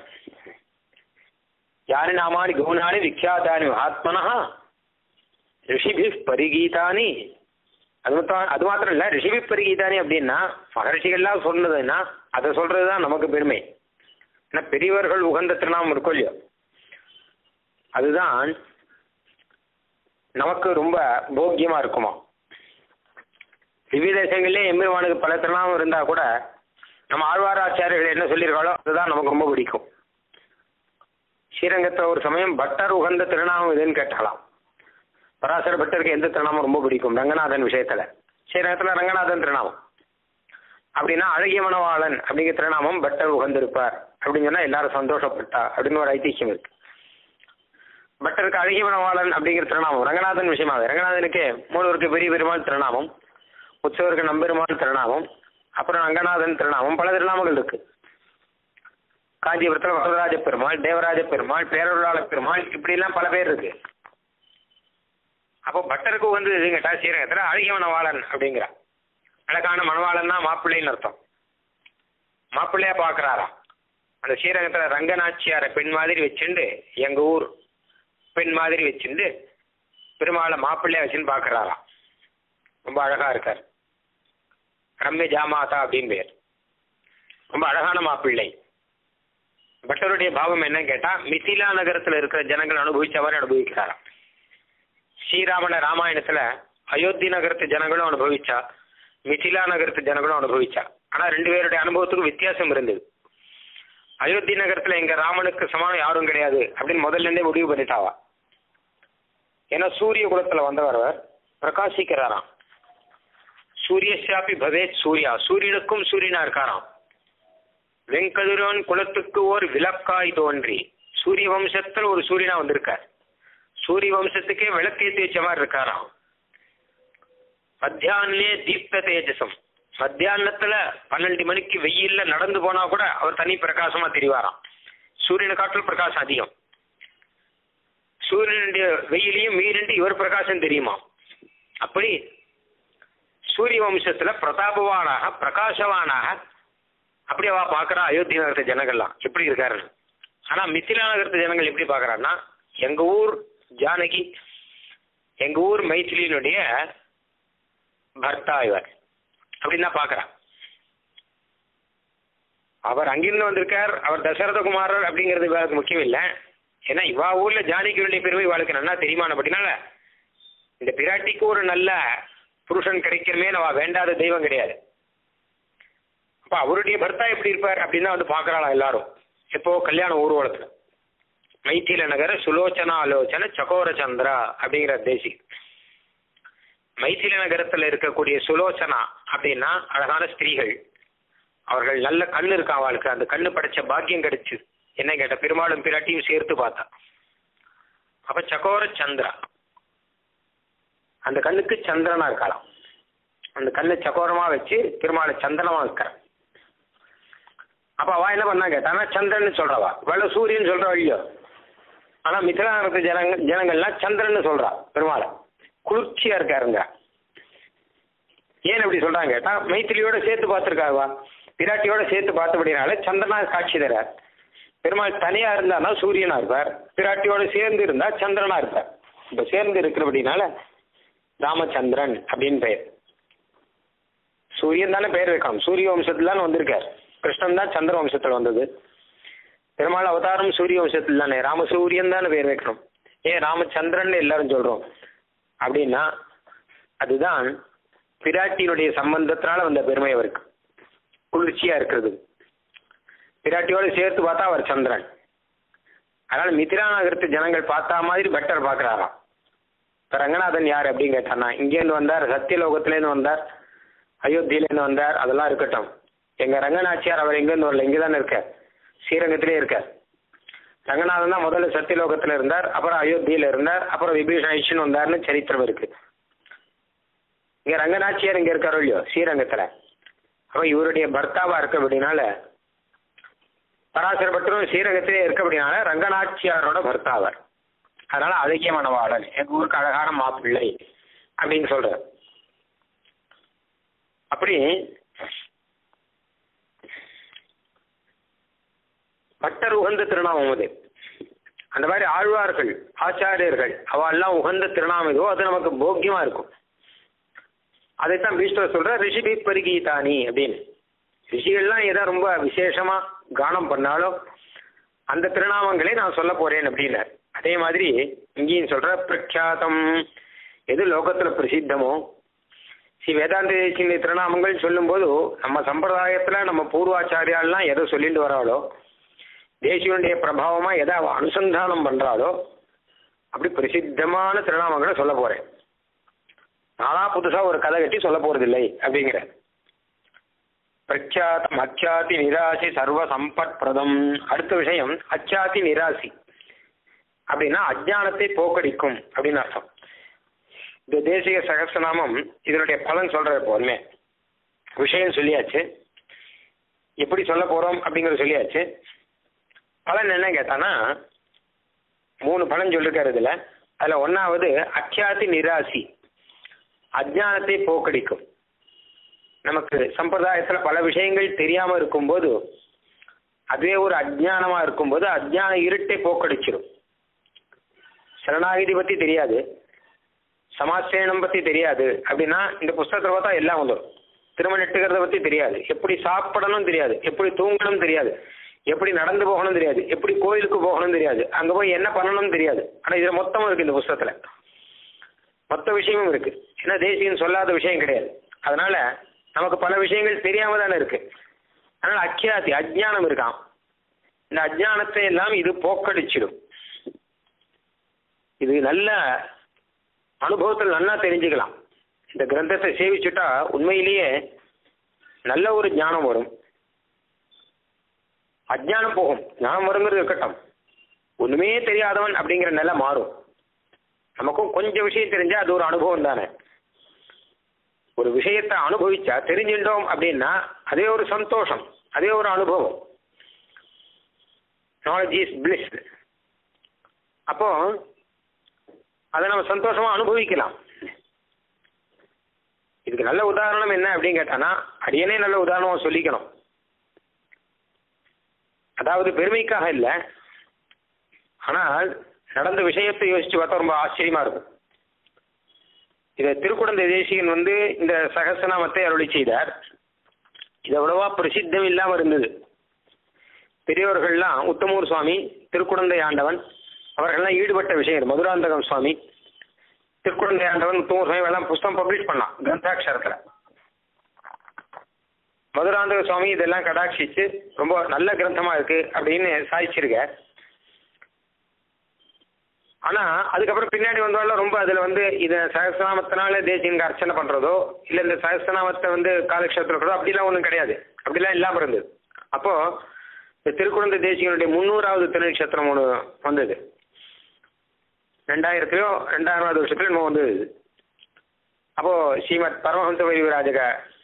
[SPEAKER 1] யானி நாமானி கவுனானி விக்யாதானி மகாத்மனா ரிஷிபி பரிகீதானி அது மட்டும் அது மாத்திரம் இல்ல ரிஷிபி பரிகீதானி அப்படின்னா மகரிஷிகள்லாம் சொன்னதுன்னா அதை சொல்றதுதான் நமக்கு பெருமை ஏன்னா பெரியவர்கள் உகந்த திருநாமம் இருக்கும் இல்லையோ அதுதான் நமக்கு ரொம்ப போக்கியமா இருக்குமா திவ்ய தேசங்களிலே எம்பெருமானுக்கு பல திருநாமம் இருந்தா கூட நம்ம ஆழ்வாராச்சாரியர்கள் என்ன சொல்லியிருக்காளோ அதுதான் நமக்கு ரொம்ப பிடிக்கும் ஸ்ரீரங்கத்தில் ஒரு சமயம் பட்டர் உகந்த திருநாமம் எதுன்னு கேட்டாலாம் பராசர பட்டருக்கு எந்த திருநாமம் ரொம்ப பிடிக்கும் ரங்கநாதன் விஷயத்துல ஸ்ரீரங்கத்தில் ரங்கநாதன் திருநாமம் அப்படின்னா அழகிய மணவாளன் அப்படிங்கிற திருநாமம் பட்டர் உகந்திருப்பார் அப்படின்னு சொன்னா எல்லாரும் சந்தோஷப்பட்டா அப்படின்னு ஒரு ஐதிஹ்யம் இருக்கு பட்டருக்கு அழகிய மணவாளன் அப்படிங்கிற திருநாமம் ரங்கநாதன் விஷயமாவே ரங்கநாதனுக்கு மூலவருக்கு பெரிய பெருமாள் திருநாமம் உற்சவருக்கு நம்பெருமாள் திருநாமம் அப்புறம் ரங்கநாதன் திருநாமம் பல திருநாமங்கள் இருக்கு காஞ்சிபுரத்தில் வரதராஜ பெருமாள் தேவராஜ பெருமாள் பேரருளாள பெருமாள் இப்படி எல்லாம் பல பேர் இருக்கு அப்போ பட்டருக்கு வந்து இது கேட்டா ஸ்ரீரங்கத்தில் அழகிய மணவாளன் அப்படிங்கிறா அழகான மணவாளன்னா மாப்பிள்ளைன்னு அர்த்தம் மாப்பிள்ளையா பார்க்கறாராம் அந்த ஸ்ரீரங்கத்தில் ரங்கநாச்சியாரை பெண் மாதிரி வச்சுண்டு எங்கள் ஊர் பெண் மாதிரி வச்சுண்டு பெருமாளை மாப்பிள்ளைய வச்சுன்னு பார்க்குறாராம் ரொம்ப அழகாக இருக்கார் ரம்ய ஜாமாதா அப்படின்னு பேர் ரொம்ப அழகான மாப்பிள்ளை பட்டருடைய பாவம் என்னன்னு கேட்டால் மிதிலா நகரத்தில் இருக்கிற ஜனங்கள் அனுபவிச்சவர் அனுபவிக்கிறாராம் ஸ்ரீராமன ராமாயணத்தில் அயோத்தி நகரத்து ஜனங்களும் அனுபவிச்சா மிதிலா நகரத்து ஜனங்களும் அனுபவிச்சா ஆனால் ரெண்டு பேருடைய அனுபவத்துக்கும் வித்தியாசம் இருந்தது அயோத்தி நகரத்தில் எங்க ராமனுக்கு சமானம் யாரும் கிடையாது அப்படின்னு முதல்ல இருந்தே முடிவு பண்ணிட்டாவா ஏன்னா சூரிய குலத்தில் வந்தவர் அவர் பிரகாசிக்கிறாராம் சூரியசாப்பி பவேத் சூர்யா சூரியனுக்கும் சூரியனா இருக்காராம் வெங்கதிரோன் குலத்துக்கு ஒரு விளக்காய் தோன்றி சூரிய வம்சத்தில் ஒரு சூரியனா வந்திருக்கார் சூரிய வம்சத்துக்கே விளக்கேற்றி வச்ச மாதிரி இருக்காராம் மத்தியானே தீப்த தேஜசம் மத்தியானத்துல பன்னெண்டு மணிக்கு வெயில்ல நடந்து போனா கூட அவர் தனி பிரகாசமா தெரிவாராம் சூரியனை காட்டில் பிரகாசம் அதிகம் சூரியனுடைய வெயிலையும் மீறிண்டு இவர் பிரகாசம் தெரியுமா அப்படி சூரிய வம்சத்துல பிரதாபவானாக பிரகாசவானாக அப்படி அவ பாக்குறா அயோத்தி நகரத்து ஜனங்கள்லாம் எப்படி இருக்காரு ஆனா மிथिला நகரத்து ஜனங்கள் எப்படி பாக்குறான்னா எங்க ஊர் ஜானகி எங்க ஊர் மைத்திலியினுடைய பர்த்தா இவர் அப்படின்னு தான் பாக்குறான் அவர் அங்கிருந்து வந்திருக்கார் அவர் தசரத குமாரர் அப்படிங்கிறது இவருக்கு முக்கியம் இல்லை ஏன்னா இவா ஊர்ல ஜானகியுடைய பெருமை இவாளுக்கு நல்லா தெரியுமான அப்படின்னால இந்த பிராட்டிக்கு ஒரு நல்ல புருஷன் கிடைக்கிறமே அவ வேண்டாத தெய்வம் கிடையாது அப்ப அவருடைய பர்த்தா எப்படி இருப்பார் அப்படின்னு வந்து பாக்குறாளா எல்லாரும் எப்போ கல்யாண ஊர்வலத்துல மைத்தில நகர சுலோச்சனா ஆலோசன சகோர சந்திரா அப்படிங்கிற தேசி மைத்தில நகரத்துல இருக்கக்கூடிய சுலோச்சனா அப்படின்னா அழகான ஸ்திரீகள் அவர்கள் நல்ல கண்ணு இருக்கா அவளுக்கு அந்த கண்ணு படைச்ச பாக்கியம் கிடைச்சு என்ன கேட்ட பெருமாளும் பிராட்டியும் சேர்த்து பார்த்தா அப்ப சகோர சந்திரா அந்த கண்ணுக்கு சந்திரனா இருக்கலாம் அந்த கண்ணு சகோரமா வச்சு பெருமாளை சந்திரமா வைக்கிற அப்ப அவ என்ன பண்ணா கேட்டானா சந்திரன் சொல்றவா வெள்ள சூரியன் சொல்றா இல்லையோ ஆனா மிथिलाநகரத்து ஜனங்க ஜனங்கள்லாம் சந்திரன் சொல்றா பெருமாளை குளிர்ச்சியா இருக்காருங்க ஏன் அப்படி சொல்றாங்க கேட்டா மைத்திரியோட சேர்த்து பார்த்துருக்காவா பிராட்டியோட சேர்த்து பார்த்தபடினால சந்திரனா காட்சி தரார் பெருமாள் தனியா இருந்தானா சூரியனா இருப்பார் பிராட்டியோட சேர்ந்து இருந்தா சந்திரனா இருப்பார் இப்ப சேர்ந்து இருக்கிறபடினால ராமச்சந்திரன் அப்படின்னு பெயர் சூரியன் தானே பெயர் வைக்கணும் சூரிய வம்சத்துல தானே வந்திருக்கார் கிருஷ்ணன் தான் சந்திர வம்சத்துல வந்தது பெருமாள் அவதாரம் சூரிய வம்சத்தில் தானே ராமசூரியன் தானே பேர் வைக்கணும் ஏன் ராமச்சந்திரன் எல்லாரும் சொல்றோம் அப்படின்னா அதுதான் பிராட்டியினுடைய சம்பந்தத்தினால வந்த பெருமை அவருக்கு குளிர்ச்சியா இருக்கிறது பிராட்டியோட சேர்த்து பார்த்தா அவர் சந்திரன் அதனால மிதிலா நகரத்து ஜனங்கள் பார்த்தா மாதிரி பெட்டர் பார்க்கறாராம் இப்ப ரங்கநாதன் யார் அப்படின்னு கேட்டானா இங்கேருந்து வந்தார் சத்தியலோகத்திலேருந்து வந்தார் அயோத்தியிலேருந்து வந்தார் அதெல்லாம் இருக்கட்டும் எங்க ரங்கநாச்சியார் அவர் எங்கேருந்து வரல இங்கே தானே இருக்கார் ஸ்ரீரங்கத்திலே இருக்கார் ரங்கநாதன் தான் முதல்ல சத்தியலோகத்தில் இருந்தார் அப்புறம் அயோத்தியில இருந்தார் அப்புறம் விபீஷன் ஐஷன் வந்தார்னு சரித்திரம் இருக்கு இங்க ரங்கநாச்சியார் இங்க இருக்காரோ இல்லையோ ஸ்ரீரங்கத்துல அப்ப இவருடைய பர்த்தாவா இருக்க அப்படின்னால பராசர பட்டரும் ஸ்ரீரங்கத்திலே இருக்க அப்படின்னால ரங்கநாச்சியாரோட பர்த்தாவர் அதனால அழகிய மணவாளன் எங்க ஊருக்கு அழகான மாப்பிள்ளை அப்படின்னு சொல்றார் அப்படி பட்டர் உகந்த திருநாமம் அது அந்த மாதிரி ஆழ்வார்கள் ஆச்சாரியர்கள் அவெல்லாம் உகந்த திருநாமம் எதுவோ அது நமக்கு போக்கியமா இருக்கும் அதைத்தான் பீஷ்டர் சொல்ற ரிஷிபி பரிகீதானி அப்படின்னு ரிஷிகள்லாம் ஏதோ ரொம்ப விசேஷமா கானம் பண்ணாலும் அந்த திருநாமங்களே நான் சொல்ல போறேன் அப்படின்னார் அதே மாதிரி இங்கேயும் சொல்ற பிரக்யாதம் எது லோகத்துல பிரசித்தமோ ஸ்ரீ வேதாந்த தேசிய திருநாமங்கள் சொல்லும்போது நம்ம சம்பிரதாயத்துல நம்ம பூர்வாச்சாரியாலாம் எதை சொல்லிட்டு வராளோ தேசியனுடைய பிரபாவமா எதை அவ அனுசந்தானம் பண்றாளோ அப்படி பிரசித்தமான திருநாமங்களை சொல்ல போறேன் நானா புதுசா ஒரு கதை கட்டி சொல்ல போறதில்லை அப்படிங்கிற பிரக்யாத்தம் அச்சாதி நிராசி சர்வ சம்பத் பிரதம் அடுத்த விஷயம் அச்சாதி நிராசி அப்படின்னா அஜானத்தை போக்கடிக்கும் அப்படின்னு அர்த்தம் இந்த தேசிய சகசநாமம் இதனுடைய பலன் சொல்ற போதுமே விஷயம் சொல்லியாச்சு எப்படி சொல்ல போறோம் அப்படிங்கறது சொல்லியாச்சு பலன் என்ன கேட்டானா மூணு பலன் சொல்லிருக்காரு இதுல அதுல ஒன்னாவது அக்கியாதி நிராசி அஜானத்தை போக்கடிக்கும் நமக்கு சம்பிரதாயத்துல பல விஷயங்கள் தெரியாம இருக்கும்போது அதுவே ஒரு அஜ்ஞானமா இருக்கும்போது அஜ்ஞான இருட்டை போக்கடிச்சிடும் சரணாகிதி பத்தி தெரியாது சமாசேனம் பத்தி தெரியாது அப்படின்னா இந்த புஸ்தகத்தை பார்த்தா எல்லாம் வந்துடும் திருமணம் எட்டுக்கிறத பத்தி தெரியாது எப்படி சாப்பிடணும் தெரியாது எப்படி தூங்கணும் தெரியாது எப்படி நடந்து போகணும் தெரியாது எப்படி கோயிலுக்கு போகணும் தெரியாது அங்க போய் என்ன பண்ணணும்னு தெரியாது ஆனா இதுல மொத்தமும் இருக்கு இந்த புஸ்தகத்துல மொத்த விஷயமும் இருக்கு ஏன்னா தேசியம் சொல்லாத விஷயம் கிடையாது அதனால நமக்கு பல விஷயங்கள் தெரியாம தானே இருக்கு அதனால அக்கியாதி அஜ்ஞானம் இருக்கான் இந்த அஜ்ஞானத்தை எல்லாம் இது போக்கடிச்சிடும் இது நல்ல அனுபவத்தில் நல்லா தெரிஞ்சுக்கலாம் இந்த கிரந்தத்தை சேவிச்சுட்டா உண்மையிலேயே நல்ல ஒரு ஞானம் வரும் அஜ்ஞானம் போகும் ஞானம் வருங்கிறது இருக்கட்டும் ஒண்ணுமே தெரியாதவன் அப்படிங்கிற நிலை மாறும் நமக்கும் கொஞ்சம் விஷயம் தெரிஞ்சா அது ஒரு அனுபவம் தானே ஒரு விஷயத்தை அனுபவிச்சா தெரிஞ்சிட்டோம் அப்படின்னா அதே ஒரு சந்தோஷம் அதே ஒரு அனுபவம் நாலேஜ் இஸ் பிளிஸ் அப்போ அதை நம்ம சந்தோஷமா அனுபவிக்கலாம் இதுக்கு நல்ல உதாரணம் என்ன அப்படின்னு கேட்டானா அடியனே நல்ல உதாரணமா சொல்லிக்கணும் அதாவது பெருமைக்காக இல்லை ஆனால் நடந்த விஷயத்தை யோசிச்சு பார்த்தா ரொம்ப ஆச்சரியமா இருக்கும் இதை திருக்குடந்தை தேசிகன் வந்து இந்த சகசநாமத்தை அருளி செய்தார் இது அவ்வளவா பிரசித்தம் இல்லாம இருந்தது பெரியவர்கள்லாம் உத்தமூர் சுவாமி திருக்குடந்தை ஆண்டவன் அவர்கள்லாம் ஈடுபட்ட விஷயம் இது. மதுராந்தகம் சுவாமி திருக்குடந்தை ஆண்டவன் உத்தமூர் சுவாமி எல்லாம் புஸ்தகம் பப்ளிஷ் பண்ணான் கிரந்தாட்சரத்துல மதுராந்தக சுவாமி இதெல்லாம் கடாட்சிச்சு ரொம்ப நல்ல கிரந்தமா இருக்கு அப்படின்னு சாதிச்சிருக்க ஆனா அதுக்கப்புறம் பின்னாடி வந்தாலும் ரொம்ப அதுல வந்து இத சகசநாமத்தினால தேசியனுக்கு அர்ச்சனை பண்றதோ இல்ல இந்த சகசநாமத்தை வந்து காலக்ஷேபத்தில் இருக்கிறதோ அப்படிலாம் ஒண்ணும் கிடையாது அப்படிலாம் இல்லாம இருந்தது அப்போ இந்த திருக்குழந்தை தேசியனுடைய முன்னூறாவது திருநட்சத்திரம் ஒன்று வந்தது ரெண்டாயிரத்திலயோ ரெண்டாயிரமாவது வருஷத்துல இன்னும் வந்தது இது. அப்போ ஸ்ரீமத் பரமஹம்ச வைவிராஜக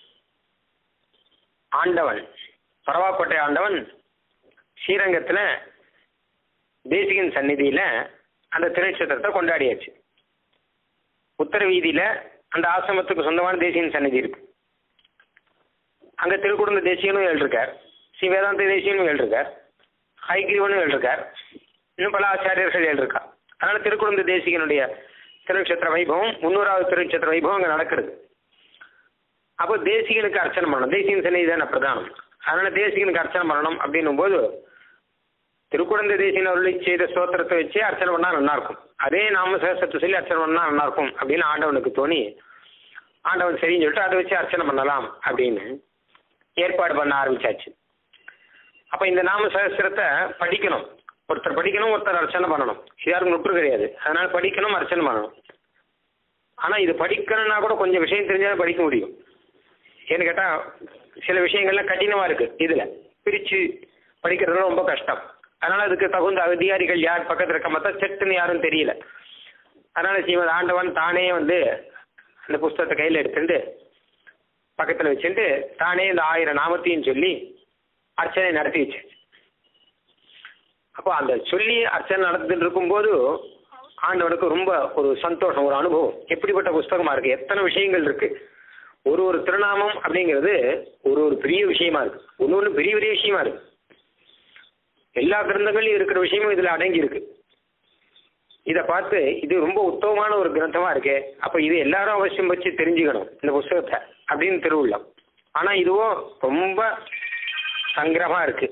[SPEAKER 1] ஆண்டவன் பரவாக்கோட்டை ஆண்டவன் ஸ்ரீரங்கத்துல தேசிகன் சந்நிதியில அந்த திருநட்சத்திரத்தை கொண்டாடியாச்சு உத்தர வீதியில அந்த ஆசிரமத்துக்கு சொந்தமான தேசியன் சந்நிதி இருக்கு அங்க திருக்குடும்ப தேசியனும் எழுதிருக்கார் ஸ்ரீ வேதாந்த தேசியனும் எழுதிருக்கார் ஹைகிரீவனும் எழுதிருக்கார் இன்னும் பல ஆச்சாரியர்கள் எழுதிருக்கா அதனால திருக்குடும்ப தேசிகனுடைய திருநட்சத்திர வைபவம் முன்னூறாவது திருநட்சத்திர வைபவம் அங்க நடக்கிறது அப்போ தேசிகனுக்கு அர்ச்சனை பண்ணணும் தேசிகன் சந்நிதி தானே பிரதானம் அதனால தேசிகனுக்கு அர்ச்சனை பண்ணணும் அப்படின்னும் போது திருக்குழந்தை தேசியன் அருளி செய்த ஸ்தோத்திரத்தை வச்சு அர்ச்சனை பண்ணா நல்லா இருக்கும் அதே நாம சேஷத்தை சொல்லி அர்ச்சனை பண்ணா நல்லா இருக்கும் அப்படின்னு ஆண்டவனுக்கு தோணி ஆண்டவன் சரின்னு சொல்லிட்டு அதை வச்சு அர்ச்சனை பண்ணலாம் அப்படின்னு ஏற்பாடு பண்ண ஆரம்பிச்சாச்சு அப்ப இந்த நாம சகஸ்திரத்தை படிக்கணும் ஒருத்தர் படிக்கணும் ஒருத்தர் அர்ச்சனை பண்ணணும் இது யாருக்கும் நுட்ரு கிடையாது அதனால படிக்கணும் அர்ச்சனை பண்ணணும் ஆனா இது படிக்கணும்னா கூட கொஞ்சம் விஷயம் தெரிஞ்சாலும் படிக்க முடியும் ஏன்னு கேட்டா சில விஷயங்கள்லாம் கடினமா இருக்கு இதுல பிரிச்சு படிக்கிறதுல ரொம்ப கஷ்டம் அதனால அதுக்கு தகுந்த அதிகாரிகள் யார் பக்கத்துல இருக்க மொத்தம் செட்டுன்னு யாரும் தெரியல அதனால ஸ்ரீமத் ஆண்டவன் தானே வந்து அந்த புஸ்தகத்தை கையில எடுத்துட்டு பக்கத்துல வச்சுட்டு தானே இந்த ஆயிரம் நாமத்தையும் சொல்லி அர்ச்சனை நடத்தி வச்சாச்சு அப்போ அந்த சொல்லி அர்ச்சனை நடத்திட்டு இருக்கும்போது ஆண்டவனுக்கு ரொம்ப ஒரு சந்தோஷம் ஒரு அனுபவம் எப்படிப்பட்ட புஸ்தகமா இருக்கு எத்தனை விஷயங்கள் இருக்கு ஒரு ஒரு திருநாமம் அப்படிங்கிறது ஒரு ஒரு பெரிய விஷயமா இருக்கு ஒன்று ஒன்று பெரிய பெரிய விஷயமா இருக்கு எல்லா கிரந்தங்களையும் இருக்கிற விஷயமும் இதுல அடங்கி இருக்கு இதை பார்த்து இது ரொம்ப உத்தமமான ஒரு கிரந்தமா இருக்கு அப்ப இது எல்லாரும் அவசியம் வச்சு தெரிஞ்சுக்கணும் இந்த புஸ்தகத்தை அப்படின்னு திருவுள்ளம் ஆனா இதுவும் ரொம்ப சங்கிரமா இருக்கு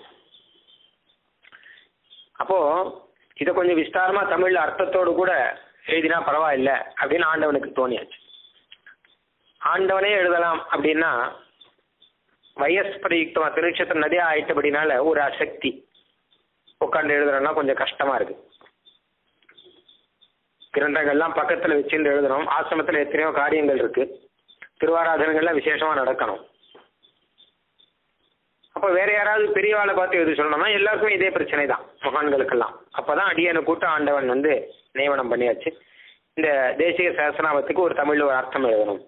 [SPEAKER 1] அப்போ இதை கொஞ்சம் விஸ்தாரமா தமிழ்ல அர்த்தத்தோடு கூட எழுதினா பரவாயில்ல அப்படின்னு ஆண்டவனுக்கு தோணியாச்சு ஆண்டவனே எழுதலாம் அப்படின்னா வயஸ்பரியுக்தமா திருநட்சத்திர நதியா ஆயிட்டபடினால ஒரு அசக்தி உட்காந்து எழுதுறோம்னா கொஞ்சம் கஷ்டமா இருக்கு கிரந்தங்கள்லாம் பக்கத்துல வச்சுட்டு எழுதணும் ஆசிரமத்துல எத்தனையோ காரியங்கள் இருக்கு திருவாராதனங்கள்லாம் விசேஷமா நடக்கணும் அப்ப வேற யாராவது பெரியவாளை பார்த்து எழுதி சொல்லணும்னா எல்லாருக்கும் இதே பிரச்சனை தான் மகான்களுக்கெல்லாம் அப்பதான் அடியனை கூட்ட ஆண்டவன் வந்து நியமனம் பண்ணியாச்சு இந்த தேசிய சாசனாமத்துக்கு ஒரு தமிழ்ல ஒரு அர்த்தம் எழுதணும்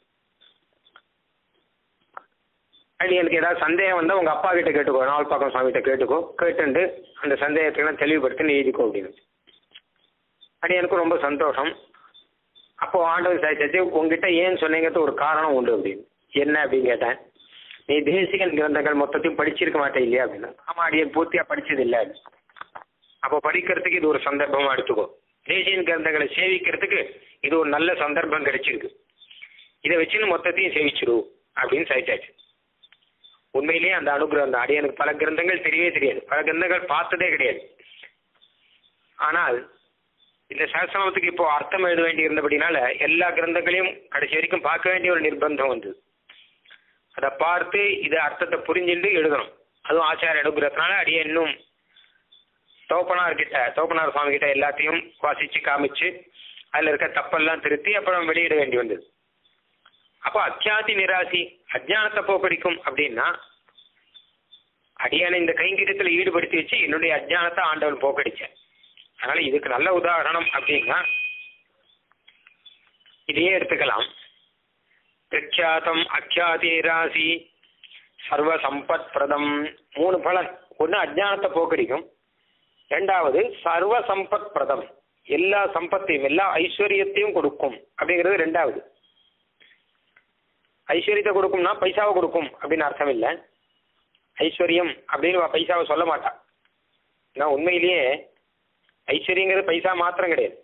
[SPEAKER 1] அடியனுக்கு ஏதாவது சந்தேகம் வந்தா உங்க அப்பா கிட்ட கேட்டுக்கோ நாவல்பாக்கம் சுவாமி கிட்ட கேட்டுக்கோ கேட்டுண்டு அந்த சந்தேகத்துக்கெல்லாம் தெளிவுபடுத்தி நீ எழுதிக்கோ அப்படின்னு அடியனுக்கு ரொம்ப சந்தோஷம் அப்போ ஆண்டவன் சாய்ச்சாச்சு உங்ககிட்ட ஏன் சொன்னீங்கிறது ஒரு காரணம் உண்டு அப்படின்னு என்ன அப்படின்னு கேட்டேன் நீ தேசிகன் கிரந்தங்கள் மொத்தத்தையும் படிச்சிருக்க மாட்டே இல்லையா அப்படின்னா ஆமா அடியன் பூர்த்தியா படிச்சது இல்லை அப்போ படிக்கிறதுக்கு இது ஒரு சந்தர்ப்பமா எடுத்துக்கோ தேசியன் கிரந்தங்களை சேவிக்கிறதுக்கு இது ஒரு நல்ல சந்தர்ப்பம் கிடைச்சிருக்கு இதை வச்சுன்னு மொத்தத்தையும் சேவிச்சிரு அப்படின்னு சாய்ச்சாச்சு உண்மையிலேயே அந்த அனுகிரகம் தான் அடியனுக்கு பல கிரந்தங்கள் தெரியவே தெரியாது பல கிரந்தங்கள் பார்த்ததே கிடையாது ஆனால் இந்த சாஸ்திரத்துக்கு இப்போ அர்த்தம் எழுத வேண்டி இருந்தபடினால எல்லா கிரந்தங்களையும் கடைசி வரைக்கும் பார்க்க வேண்டிய ஒரு நிர்பந்தம் வந்தது அதை பார்த்து இதை அர்த்தத்தை புரிஞ்சுட்டு எழுதணும் அதுவும் ஆச்சார அனுகிரகத்தினால அடியே இன்னும் தோப்பனார் கிட்ட தோப்பனார் சுவாமி கிட்ட எல்லாத்தையும் வாசிச்சு காமிச்சு அதுல இருக்க தப்பெல்லாம் திருத்தி அப்புறம் வெளியிட வேண்டி வந்தது அப்போ அத்தியாதி நிராசி அஜானத்தை போக்கடிக்கும் அப்படின்னா அடியான இந்த கைங்கரியத்தில் ஈடுபடுத்தி வச்சு என்னுடைய அஜானத்தை ஆண்டவன் போக்கடிச்சேன் அதனால இதுக்கு நல்ல உதாரணம் அப்படின்னா இதையே எடுத்துக்கலாம் பிரக்யாத்தம் அக்கியாதி ராசி சர்வ சம்பத் பிரதம் மூணு பலன் ஒன்று அஜானத்தை போக்கடிக்கும் ரெண்டாவது சர்வ சம்பத் பிரதம் எல்லா சம்பத்தையும் எல்லா ஐஸ்வர்யத்தையும் கொடுக்கும் அப்படிங்கிறது ரெண்டாவது ஐஸ்வர்யத்தை கொடுக்கும்னா பைசாவை கொடுக்கும் அப்படின்னு அர்த்தம் இல்லை ஐஸ்வர்யம் அப்படின்னு பைசாவை சொல்ல மாட்டான் ஏன்னா உண்மையிலேயே ஐஸ்வர்யங்கிறது பைசா மாத்திரம் கிடையாது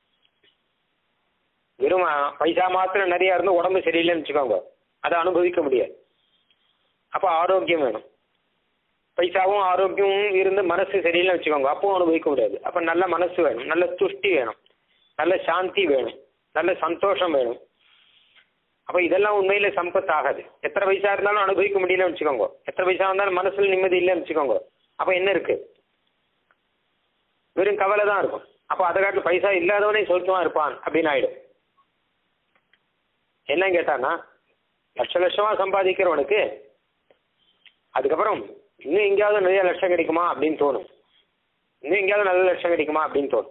[SPEAKER 1] வெறும் பைசா மாத்திரம் நிறைய இருந்து உடம்பு சரியில்லைன்னு வச்சுக்கோங்க அதை அனுபவிக்க முடியாது அப்போ ஆரோக்கியம் வேணும் பைசாவும் ஆரோக்கியமும் இருந்து மனசு சரியில்லைன்னு வச்சுக்கோங்க அப்பவும் அனுபவிக்க முடியாது அப்போ நல்ல மனசு வேணும் நல்ல துஷ்டி வேணும் நல்ல சாந்தி வேணும் நல்ல சந்தோஷம் வேணும் அப்போ இதெல்லாம் உண்மையில சம்பத் ஆகாது எத்தனை பைசா இருந்தாலும் அனுபவிக்க முடியலன்னு வச்சுக்கோங்க எத்தனை பைசா இருந்தாலும் மனசுல நிம்மதி இல்லைன்னு வச்சுக்கோங்க அப்போ என்ன இருக்கு வெறும் கவலை தான் இருக்கும் அப்போ அதை காட்டில் பைசா இல்லாதவனே சொர்க்கமா இருப்பான் அப்படின்னு ஆயிடும் என்ன கேட்டானா லட்ச லட்சமா சம்பாதிக்கிறவனுக்கு அதுக்கப்புறம் இன்னும் எங்கேயாவது நிறைய லட்சம் கிடைக்குமா அப்படின்னு தோணும் இன்னும் எங்கேயாவது நல்ல லட்சம் கிடைக்குமா அப்படின்னு தோணும்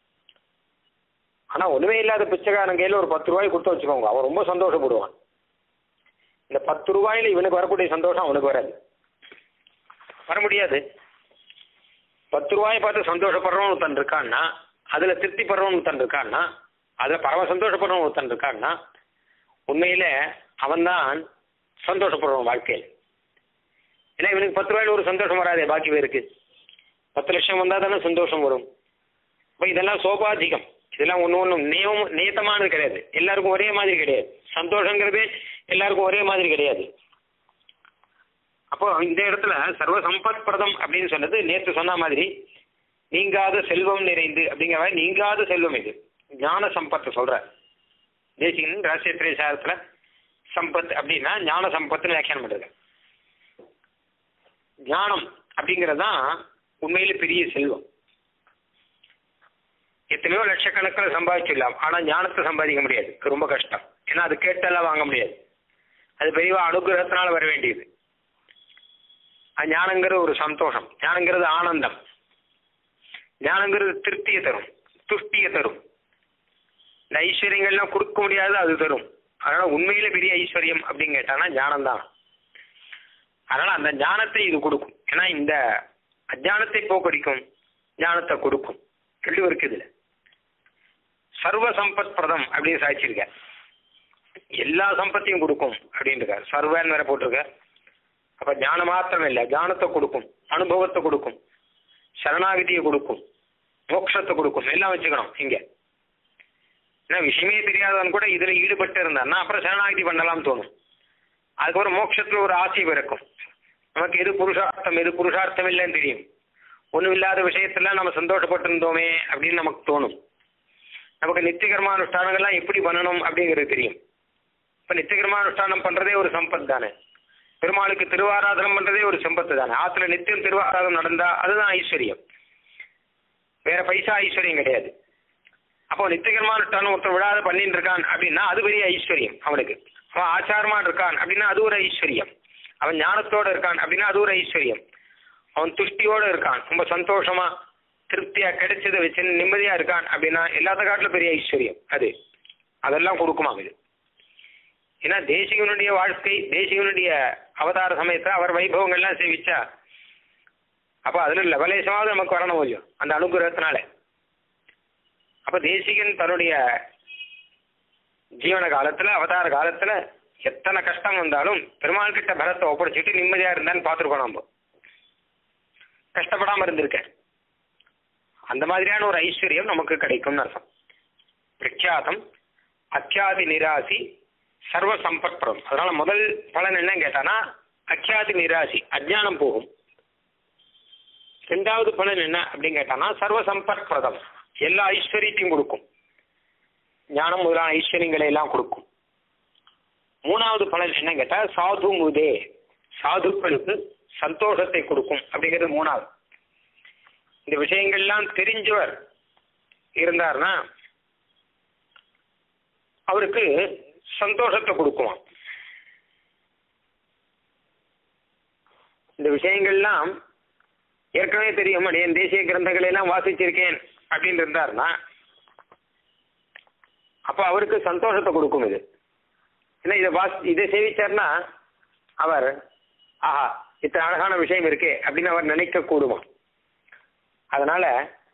[SPEAKER 1] ஆனா ஒண்ணுமே இல்லாத பிச்சைக்காரன் கையில ஒரு பத்து ரூபாய் கொடுத்து வச்சுக்கோங்க அவன் ரொம்ப சந்தோஷப்படுவான் இந்த பத்து ரூபாயில இவனுக்கு வரக்கூடிய சந்தோஷம் அவனுக்கு வராது வர முடியாது பத்து ரூபாயை பார்த்து சந்தோஷப்படுறவன் ஒருத்தன் இருக்கான்னா அதுல திருப்தி படுறவன் ஒருத்தன் இருக்கான்னா அதுல பரம சந்தோஷப்படுறவன் ஒருத்தன் இருக்கான்னா உண்மையில அவன்தான் சந்தோஷப்படுறவன் வாழ்க்கையில் ஏன்னா இவனுக்கு பத்து ரூபாயில ஒரு சந்தோஷம் வராதே பாக்கி பேருக்கு பத்து லட்சம் வந்தா தானே சந்தோஷம் வரும் இப்போ இதெல்லாம் சோபாதிகம் இதெல்லாம் ஒன்று ஒன்றும் நியமம் நியத்தமானது கிடையாது எல்லாருக்கும் ஒரே மாதிரி கிடையாது சந்தோஷங்கிறது எல்லாருக்கும் ஒரே மாதிரி கிடையாது அப்போ இந்த இடத்துல சர்வ சம்பத் பிரதம் அப்படின்னு சொன்னது நேற்று சொன்ன மாதிரி நீங்காத செல்வம் நிறைந்து அப்படிங்கிற மாதிரி நீங்காத செல்வம் இது ஞான சம்பத்தை சொல்ற தேசிகன் ராசியத்திரை சாரத்துல சம்பத் அப்படின்னா ஞான சம்பத்துன்னு வியாக்கியானம் பண்றது ஞானம் அப்படிங்கிறது தான் உண்மையில பெரிய செல்வம் எத்தனையோ லட்சக்கணக்கில் சம்பாதிச்சிடலாம் ஆனா ஞானத்தை சம்பாதிக்க முடியாது ரொம்ப கஷ்டம் ஏன்னா அது கேட்டெல்லாம் வாங்க முடியாது அது பெரிய அனுகிரகத்தினால வர வேண்டியது அது ஞானங்கிறது ஒரு சந்தோஷம் ஞானங்கிறது ஆனந்தம் ஞானங்கிறது திருப்தியை தரும் துஷ்டியை தரும் இந்த ஐஸ்வர்யங்கள்லாம் கொடுக்க முடியாது அது தரும் அதனால உண்மையில பெரிய ஐஸ்வர்யம் அப்படின்னு கேட்டானா ஞானம் தான் அதனால அந்த ஞானத்தை இது கொடுக்கும் ஏன்னா இந்த அஜானத்தை போக்கடிக்கும் ஞானத்தை கொடுக்கும் ரெண்டு இருக்கு இதுல சர்வ சம்பத் பிரதம் அப்படின்னு சாதிச்சிருக்க எல்லா சம்பத்தையும் கொடுக்கும் அப்படின்னு இருக்காரு சர்வன்னு வேற போட்டிருக்க அப்ப ஞானம் மாத்திரம் இல்லை ஞானத்தை கொடுக்கும் அனுபவத்தை கொடுக்கும் சரணாகதியை கொடுக்கும் மோட்சத்தை கொடுக்கும் எல்லாம் வச்சுக்கணும் இங்க ஏன்னா விஷயமே தெரியாதவன் கூட இதுல ஈடுபட்டு இருந்தான்னா அப்புறம் சரணாகதி பண்ணலாம் தோணும் அதுக்கப்புறம் மோட்சத்துல ஒரு ஆசை பிறக்கும் நமக்கு எது புருஷார்த்தம் எது புருஷார்த்தம் இல்லைன்னு தெரியும் ஒன்றும் இல்லாத விஷயத்துல நம்ம சந்தோஷப்பட்டு இருந்தோமே அப்படின்னு நமக்கு தோணும் நமக்கு நித்திய கர்மானுஷ்டானங்கள்லாம் எப்படி பண்ணணும் அப்படிங்கிறது தெரியும் இப்ப நித்திய கர்மானுஷ்டானம் பண்றதே ஒரு சம்பத் தானே பெருமாளுக்கு திருவாராதனம் பண்றதே ஒரு சம்பத்து தானே ஆத்துல நித்தியம் திருவாராதனம் நடந்தா அதுதான் ஐஸ்வர்யம் வேற பைசா ஐஸ்வர்யம் கிடையாது அப்போ நித்தியகர்மானுஷ்டானம் ஒருத்தர் விடாத பண்ணிட்டு இருக்கான் அப்படின்னா அது பெரிய ஐஸ்வர்யம் அவனுக்கு அவன் ஆச்சாரமா இருக்கான் அப்படின்னா அது ஒரு ஐஸ்வர்யம் அவன் ஞானத்தோட இருக்கான் அப்படின்னா அது ஒரு ஐஸ்வர்யம் அவன் துஷ்டியோட இருக்கான் ரொம்ப சந்தோஷமா திருப்தியா கிடைச்சதை வச்சு நிம்மதியா இருக்கான் அப்படின்னா எல்லாத்த காட்டிலும் பெரிய ஐஸ்வர்யம் அது அதெல்லாம் கொடுக்குமா இது ஏன்னா தேசிகனுடைய வாழ்க்கை தேசிகனுடைய அவதார சமயத்துல அவர் வைபவங்கள்லாம் சேவிச்சா அப்ப அதுல லவலேசமாவது நமக்கு வரணும் இல்லையோ அந்த அனுகிரகத்தினால அப்ப தேசிகன் தன்னுடைய ஜீவன காலத்துல அவதார காலத்துல எத்தனை கஷ்டம் வந்தாலும் பெருமாள் கிட்ட பரத்தை ஒப்படைச்சிட்டு நிம்மதியா இருந்தான்னு பார்த்துருக்கோம் நம்ம கஷ்டப்படாம இருந்திருக்கேன் அந்த மாதிரியான ஒரு ஐஸ்வர்யம் நமக்கு கிடைக்கும்னு அர்த்தம் பிரக்யாதம் அத்தியாதி நிராசி சர்வ சம்பத்பரம் அதனால முதல் பலன் என்ன கேட்டானா அக்கியாதி நிராசி அஜ்ஞானம் போகும் ரெண்டாவது பலன் என்ன அப்படின்னு கேட்டானா சர்வ சம்பத்பிரதம் எல்லா ஐஸ்வர்யத்தையும் கொடுக்கும் ஞானம் முதலான ஐஸ்வர்யங்களை எல்லாம் கொடுக்கும் மூணாவது பலன் என்ன கேட்டா சாது முதே சாதுக்களுக்கு சந்தோஷத்தை கொடுக்கும் அப்படிங்கிறது மூணாவது இந்த விஷயங்கள்லாம் தெரிஞ்சவர் இருந்தார்னா அவருக்கு சந்தோஷத்தை கொடுக்குவான் இந்த விஷயங்கள்லாம் ஏற்கனவே தெரியும் என் தேசிய கிரந்தங்களை எல்லாம் வாசிச்சிருக்கேன் அப்படின்னு இருந்தாருன்னா அப்ப அவருக்கு சந்தோஷத்தை கொடுக்கும் இது ஏன்னா இதை வாசி இதை சேவிச்சார்னா அவர் ஆஹா இத்தனை அழகான விஷயம் இருக்கே அப்படின்னு அவர் நினைக்க கூடுமா அதனால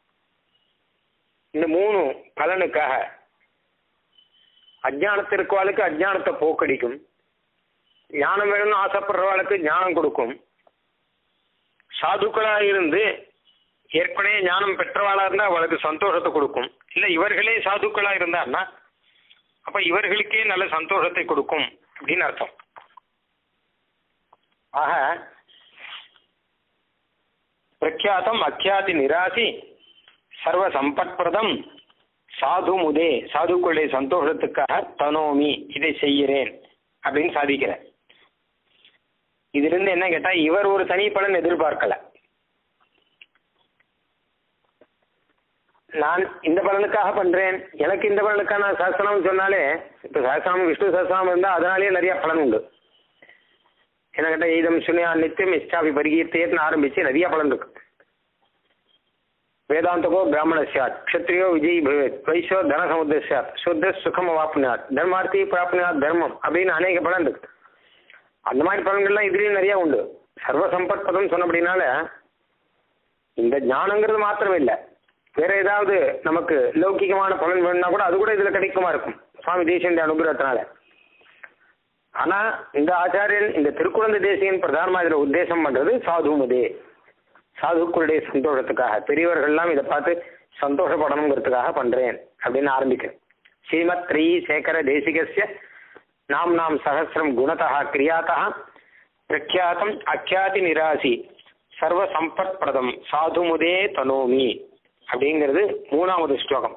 [SPEAKER 1] இந்த மூணு பலனுக்காக அஜானத்திற்குவாளுக்கு அஜானத்தை போக்கடிக்கும் ஞானம் வேணும்னு ஆசைப்படுறவாளுக்கு ஞானம் கொடுக்கும் சாதுக்களா இருந்து ஏற்கனவே ஞானம் பெற்றவாளா இருந்தா அவளுக்கு சந்தோஷத்தை கொடுக்கும் இல்ல இவர்களே சாதுக்களா இருந்தார்னா அப்ப இவர்களுக்கே நல்ல சந்தோஷத்தை கொடுக்கும் அப்படின்னு அர்த்தம் ஆக பிரக்யாத்தம் அக்கியாதி நிராசி சர்வ சம்பத்பிரதம் சாது முதே சாதுக்களுடைய சந்தோஷத்துக்காக தனோமி இதை செய்கிறேன் அப்படின்னு சாதிக்கிறேன் இதுல இருந்து என்ன கேட்டா இவர் ஒரு தனி பலன் எதிர்பார்க்கல நான் இந்த பலனுக்காக பண்றேன் எனக்கு இந்த பலனுக்கான சாஸ்திரம் சொன்னாலே இப்ப சாஸ்திரம் விஷ்ணு சாஸ்திரம் இருந்தா அதனாலேயே நிறைய பலன் உண்டு என்ன கேட்டா ஈதம் சுனியா நித்தியம் இஷ்டாபி பரிகீர்த்தேன்னு ஆரம்பிச்சு நிறைய பலன் இருக்கு வேதாந்தகோ பிராமண சாத் க்ஷத்ரியோ விஜய் பவேத் வைஸ்வோ தன சமுத்திர சாத் சுத்த சுகம் அவாப்னியாத் தர்மார்த்தி பிராப்னியாத் தர்மம் அப்படின்னு அநேக பலன் இருக்கு அந்த மாதிரி பலன்கள்லாம் இதுலயும் நிறைய உண்டு சர்வ சம்பத் பதம் சொன்னபடினால இந்த ஞானங்கிறது மாத்திரம் இல்லை வேற ஏதாவது நமக்கு லௌகிகமான பலன் வேணும்னா கூட அது கூட இதுல கிடைக்குமா இருக்கும் சுவாமி தேசியனுடைய அனுகிரகத்தினால ஆனா இந்த ஆச்சாரியன் இந்த திருக்குழந்தை தேசியன் பிரதானமா இதுல உத்தேசம் பண்றது சாதுமுதே சாதுக்களுடைய சந்தோஷத்துக்காக பெரியவர்கள்லாம் இதை பார்த்து சந்தோஷப்படணுங்கிறதுக்காக பண்றேன் அப்படின்னு ஆரம்பிக்கிறேன் ஸ்ரீமத் ஸ்ரீ சேகர தேசிகஸ்ய நாம் நாம் சகசிரம் குணதா கிரியாத்தா பிரக்யாத்தம் அக்கியாதி நிராசி சர்வ சம்பத் பிரதம் சாதுமுதே தனோமி அப்படிங்கிறது மூணாவது ஸ்லோகம்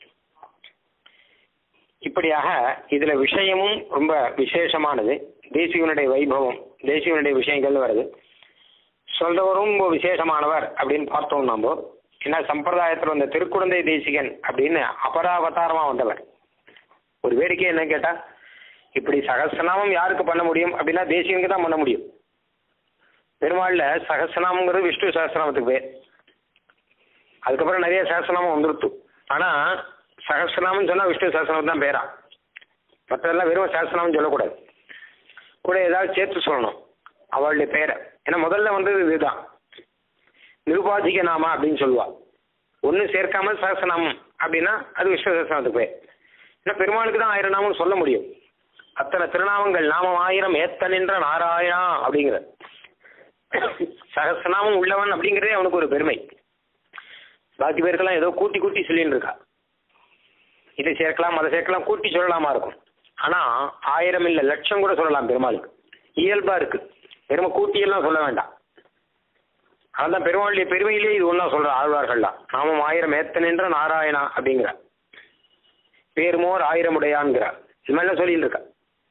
[SPEAKER 1] இப்படியாக இதுல விஷயமும் ரொம்ப விசேஷமானது தேசிகனுடைய வைபவம் தேசிகனுடைய விஷயங்கள் வருது சொல்றவரும் ரொம்ப விசேஷமானவர் அப்படின்னு பார்த்தோம் நம்ம ஏன்னா சம்பிரதாயத்தில் வந்த திருக்குழந்தை தேசிகன் அப்படின்னு அபராவதாரமா வந்தவர் ஒரு வேடிக்கை என்ன கேட்டா இப்படி சகசிரநாமம் யாருக்கு பண்ண முடியும் அப்படின்னா தேசிகனுக்கு தான் பண்ண முடியும் பெருமாள்ல சகசிரநாமங்கிறது விஷ்ணு சகசிரநாமத்துக்கு பேர் அதுக்கப்புறம் நிறைய சகசிரநாமம் வந்துருத்து ஆனா சகசிரநாமம் சொன்னா விஷ்ணு சகசிரநாமம் தான் பேரா மற்றதெல்லாம் வெறும் சகசிரநாமம் சொல்லக்கூடாது கூட ஏதாவது சேர்த்து சொல்லணும் அவளுடைய பேரை ஏன்னா முதல்ல வந்தது இதுதான் நிருபாதிக நாமா அப்படின்னு சொல்லுவா ஒன்று சேர்க்காம சகசிரநாமம் அப்படின்னா அது விஷ்ணு சகசிரநாமத்துக்கு பேர் ஏன்னா பெருமாளுக்கு தான் ஆயிரம் நாமம் சொல்ல முடியும் அத்தனை திருநாமங்கள் நாமம் ஆயிரம் ஏத்த நின்ற நாராயணா அப்படிங்கிற சகசிரநாமம் உள்ளவன் அப்படிங்கிறதே அவனுக்கு ஒரு பெருமை பாக்கி பேருக்கெல்லாம் ஏதோ கூட்டி கூட்டி சொல்லின்னு இருக்கா இதை சேர்க்கலாம் அதை சேர்க்கலாம் கூட்டி சொல்லலாமா இருக்கும் ஆனா ஆயிரம் இல்ல லட்சம் கூட சொல்லலாம் பெருமாளுக்கு இயல்பா இருக்கு பெருமை கூட்டியெல்லாம் சொல்ல வேண்டாம் அதான் பெருமாளுடைய பெருமையிலே இது ஒன்றா சொல்ற ஆழ்வார்கள்லாம் நாமம் ஆயிரம் ஏத்த நின்ற நாராயணா அப்படிங்கிற பேருமோர் ஆயிரம் உடையான்கிறார் இது மாதிரிலாம் சொல்லிட்டு இருக்கா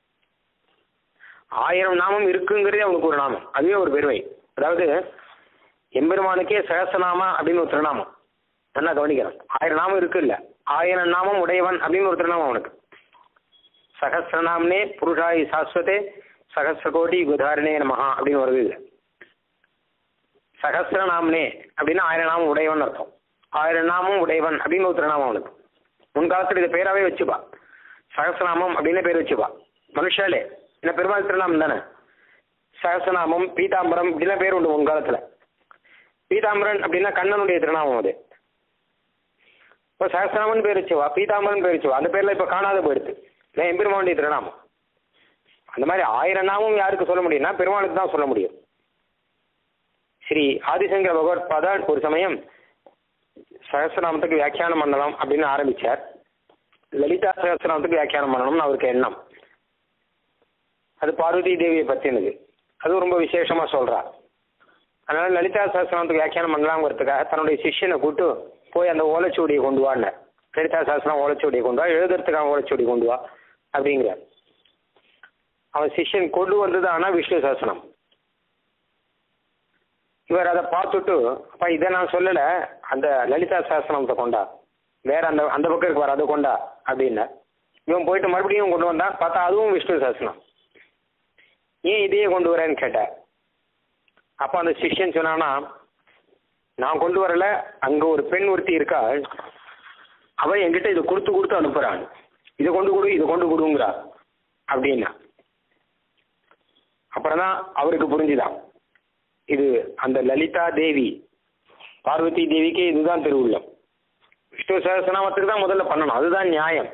[SPEAKER 1] ஆயிரம் நாமம் இருக்குங்கிறதே அவனுக்கு ஒரு நாமம் அதுவே ஒரு பெருமை அதாவது எம்பெருமானுக்கே சகசநாமா அப்படின்னு ஒரு திருநாமம் நல்லா கவனிக்கிறோம் ஆயிரம் நாமம் இருக்கு இல்ல ஆயிரம் நாமம் உடையவன் அப்படின்னு ஒரு திருநாமம் அவனுக்கு சகசிரநாம்னே புருஷாயி சாஸ்வதே சகசிரகோடி குதாரணே நமஹா அப்படின்னு வருது இல்லை சகசிரநாம்னே அப்படின்னா ஆயிரம் நாமம் உடையவன் அர்த்தம் ஆயிரம் நாமம் உடையவன் அப்படின்னு ஒரு திருநாமம் அவனுக்கு முன்காலத்தில் இதை பேராவே வச்சுப்பா சகசிரநாமம் அப்படின்னு பேர் வச்சுப்பா மனுஷாலே என்ன பெருமாள் திருநாமம் தானே சகசநாமம் பீதாம்பரம் இப்படிலாம் பேர் உண்டு உங்க காலத்துல பீதாம்பரன் அப்படின்னா கண்ணனுடைய திருநாமம் அது இப்போ சகசநாமன் பேர் வச்சுவா பீதாம்பரன் பேர் வச்சுவா அந்த பேர்ல இப்ப காணாத போயிடுது இல்லை எம்பெருமானுடைய திருநாமம் அந்த மாதிரி ஆயிரம் நாமம் யாருக்கு சொல்ல முடியும்னா பெருமாளுக்கு தான் சொல்ல முடியும் ஸ்ரீ ஆதிசங்கர பகவத் பாதா ஒரு சமயம் சகசிரநாமத்துக்கு வியாக்கியானம் பண்ணலாம் அப்படின்னு ஆரம்பிச்சார் லலிதா சகசிரநாமத்துக்கு வியாக்கியானம் பண்ணணும்னு அவருக்கு எண்ணம் அது பார்வதி தேவியை பற்றினது அது ரொம்ப விசேஷமா சொல்றா அதனால லலிதா சகசிரநாமத்துக்கு வியாக்கியானம் பண்ணலாங்கிறதுக்காக தன்னுடைய சிஷ்யனை கூட்டு போய் அந்த ஓலைச்சுவடியை கொண்டு வான்னு லலிதா சகசிரம் ஓலைச்சுவடியை கொண்டு வா எழுதுறதுக்காக ஓலைச்சுவடி கொண்டு வா அப்படிங்கிறார் அவன் சிஷ்யன் கொண்டு வந்தது ஆனால் விஷ்ணு சகசிரம் இவர் அதை பார்த்துட்டு அப்பா இதை நான் சொல்லலை அந்த லலிதா சகசிரமத்தை கொண்டா வேற அந்த அந்த பக்கம் இருக்கு வர அதை கொண்டா அப்படின்னா இவன் போயிட்டு மறுபடியும் கொண்டு வந்தான் பார்த்தா அதுவும் விஷ்ணு சகசிரம் ஏன் இதையே கொண்டு வரேன்னு கேட்டார் அப்போ அந்த சிஷ்யன் சொன்னானா நான் கொண்டு வரல அங்கே ஒரு பெண் ஒருத்தி இருக்கா அவன் என்கிட்ட இதை கொடுத்து கொடுத்து அனுப்புறான் இதை கொண்டு கொடு இதை கொண்டு கொடுங்கிறா அப்படின்னா அப்புறம் தான் அவருக்கு புரிஞ்சுதான் இது அந்த லலிதா தேவி பார்வதி தேவிக்கு இதுதான் திருவுள்ளம் விஷ்ணு சகசநாமத்துக்கு தான் முதல்ல பண்ணணும் அதுதான் நியாயம்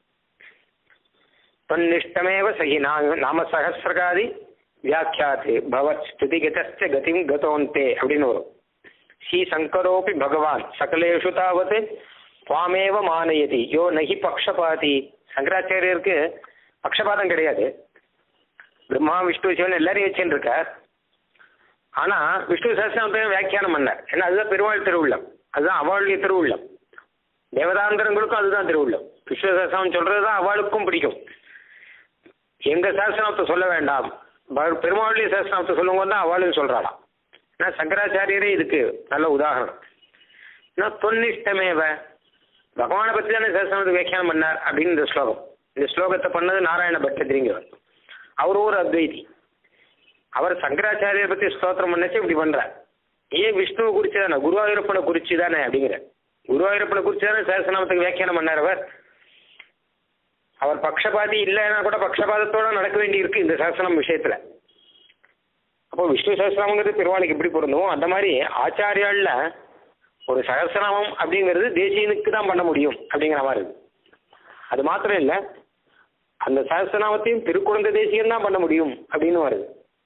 [SPEAKER 1] தொன்னிஷ்டமேவ சகி நாம சகசிரகாதி வியாக்கியாத்து பவத் ஸ்துதிகதஸ்ய கதிம் கதோந்தே அப்படின்னு வரும் ஸ்ரீ சங்கரோபி பகவான் சகலேஷு தாவத் துவாமேவ மானயதி யோ நகி பக்ஷபாதி சங்கராச்சாரியருக்கு பக்ஷபாதம் கிடையாது பிரம்மா விஷ்ணு சிவன் எல்லாரையும் வச்சுன்னு இருக்கார் ஆனா விஷ்ணு சஹஸ்ரநாமத்தையும் வியாக்கியானம் பண்ணார் ஏன்னா அதுதான் பெருவாள் திருவுள்ளம் அதுதான் அவளுடைய திருவுள்ளம் தேவதாந்தரங்களுக்கும் அதுதான் திருவுள்ளம் விஷ்ணு சஹஸ்ரநாமம் சொல்றது தான் அவளுக்கும் பிடிக்கும் எங்க சஹஸ்ரநாமத்தை சொல்ல வேண்டாம் பெருமாளுடைய சஹஸ்ரநாமத்தை சொல்லுங்க தான் அவளும் சொல்றாளாம் ஏன்னா சங்கராச்சாரியரே இதுக்கு நல்ல உதாரணம் ஏன்னா தொன்னிஷ்டமேவ பகவானை பற்றி தானே சஹஸ்ரநாமத்தை வியாக்கியானம் பண்ணார் அப்படின்னு இந்த ஸ்லோகம் இந்த ஸ்லோகத்தை பண்ணது நாராயண பட்டத்திரிங்கிறவர் அவர் ஒரு அத்வைதி அவர் சங்கராச்சாரியரை பத்தி ஸ்தோத்திரம் பண்ணச்சு இப்படி பண்றார் ஏன் விஷ்ணுவை குறிச்சு தானே குருவாயூரப்பனை குறிச்சு தானே அப்படிங்கிற குருவாயூரப்பனை குறிச்சு தானே சஹஸ்ரநாமத்துக்கு வியாக்கியானம் பண்ணார் அவர் அவர் பக்ஷபாதி இல்லைன்னா கூட பக்ஷபாதத்தோட நடக்க வேண்டி இருக்கு இந்த சஹஸ்ரம் விஷயத்துல அப்போ விஷ்ணு சஹஸ்ரநாமங்கிறது பெருமாளுக்கு எப்படி பொருந்தும் அந்த மாதிரி ஆச்சாரியால ஒரு சகசிரநாமம் அப்படிங்கிறது தேசியனுக்கு தான் பண்ண முடியும் அப்படிங்கிற மாதிரி இருக்கு அது மாத்திரம் இல்லை அந்த சகசிரநாமத்தையும் திருக்குழந்தை தேசியம் தான் பண்ண முடியும் அப்படின்னு வருது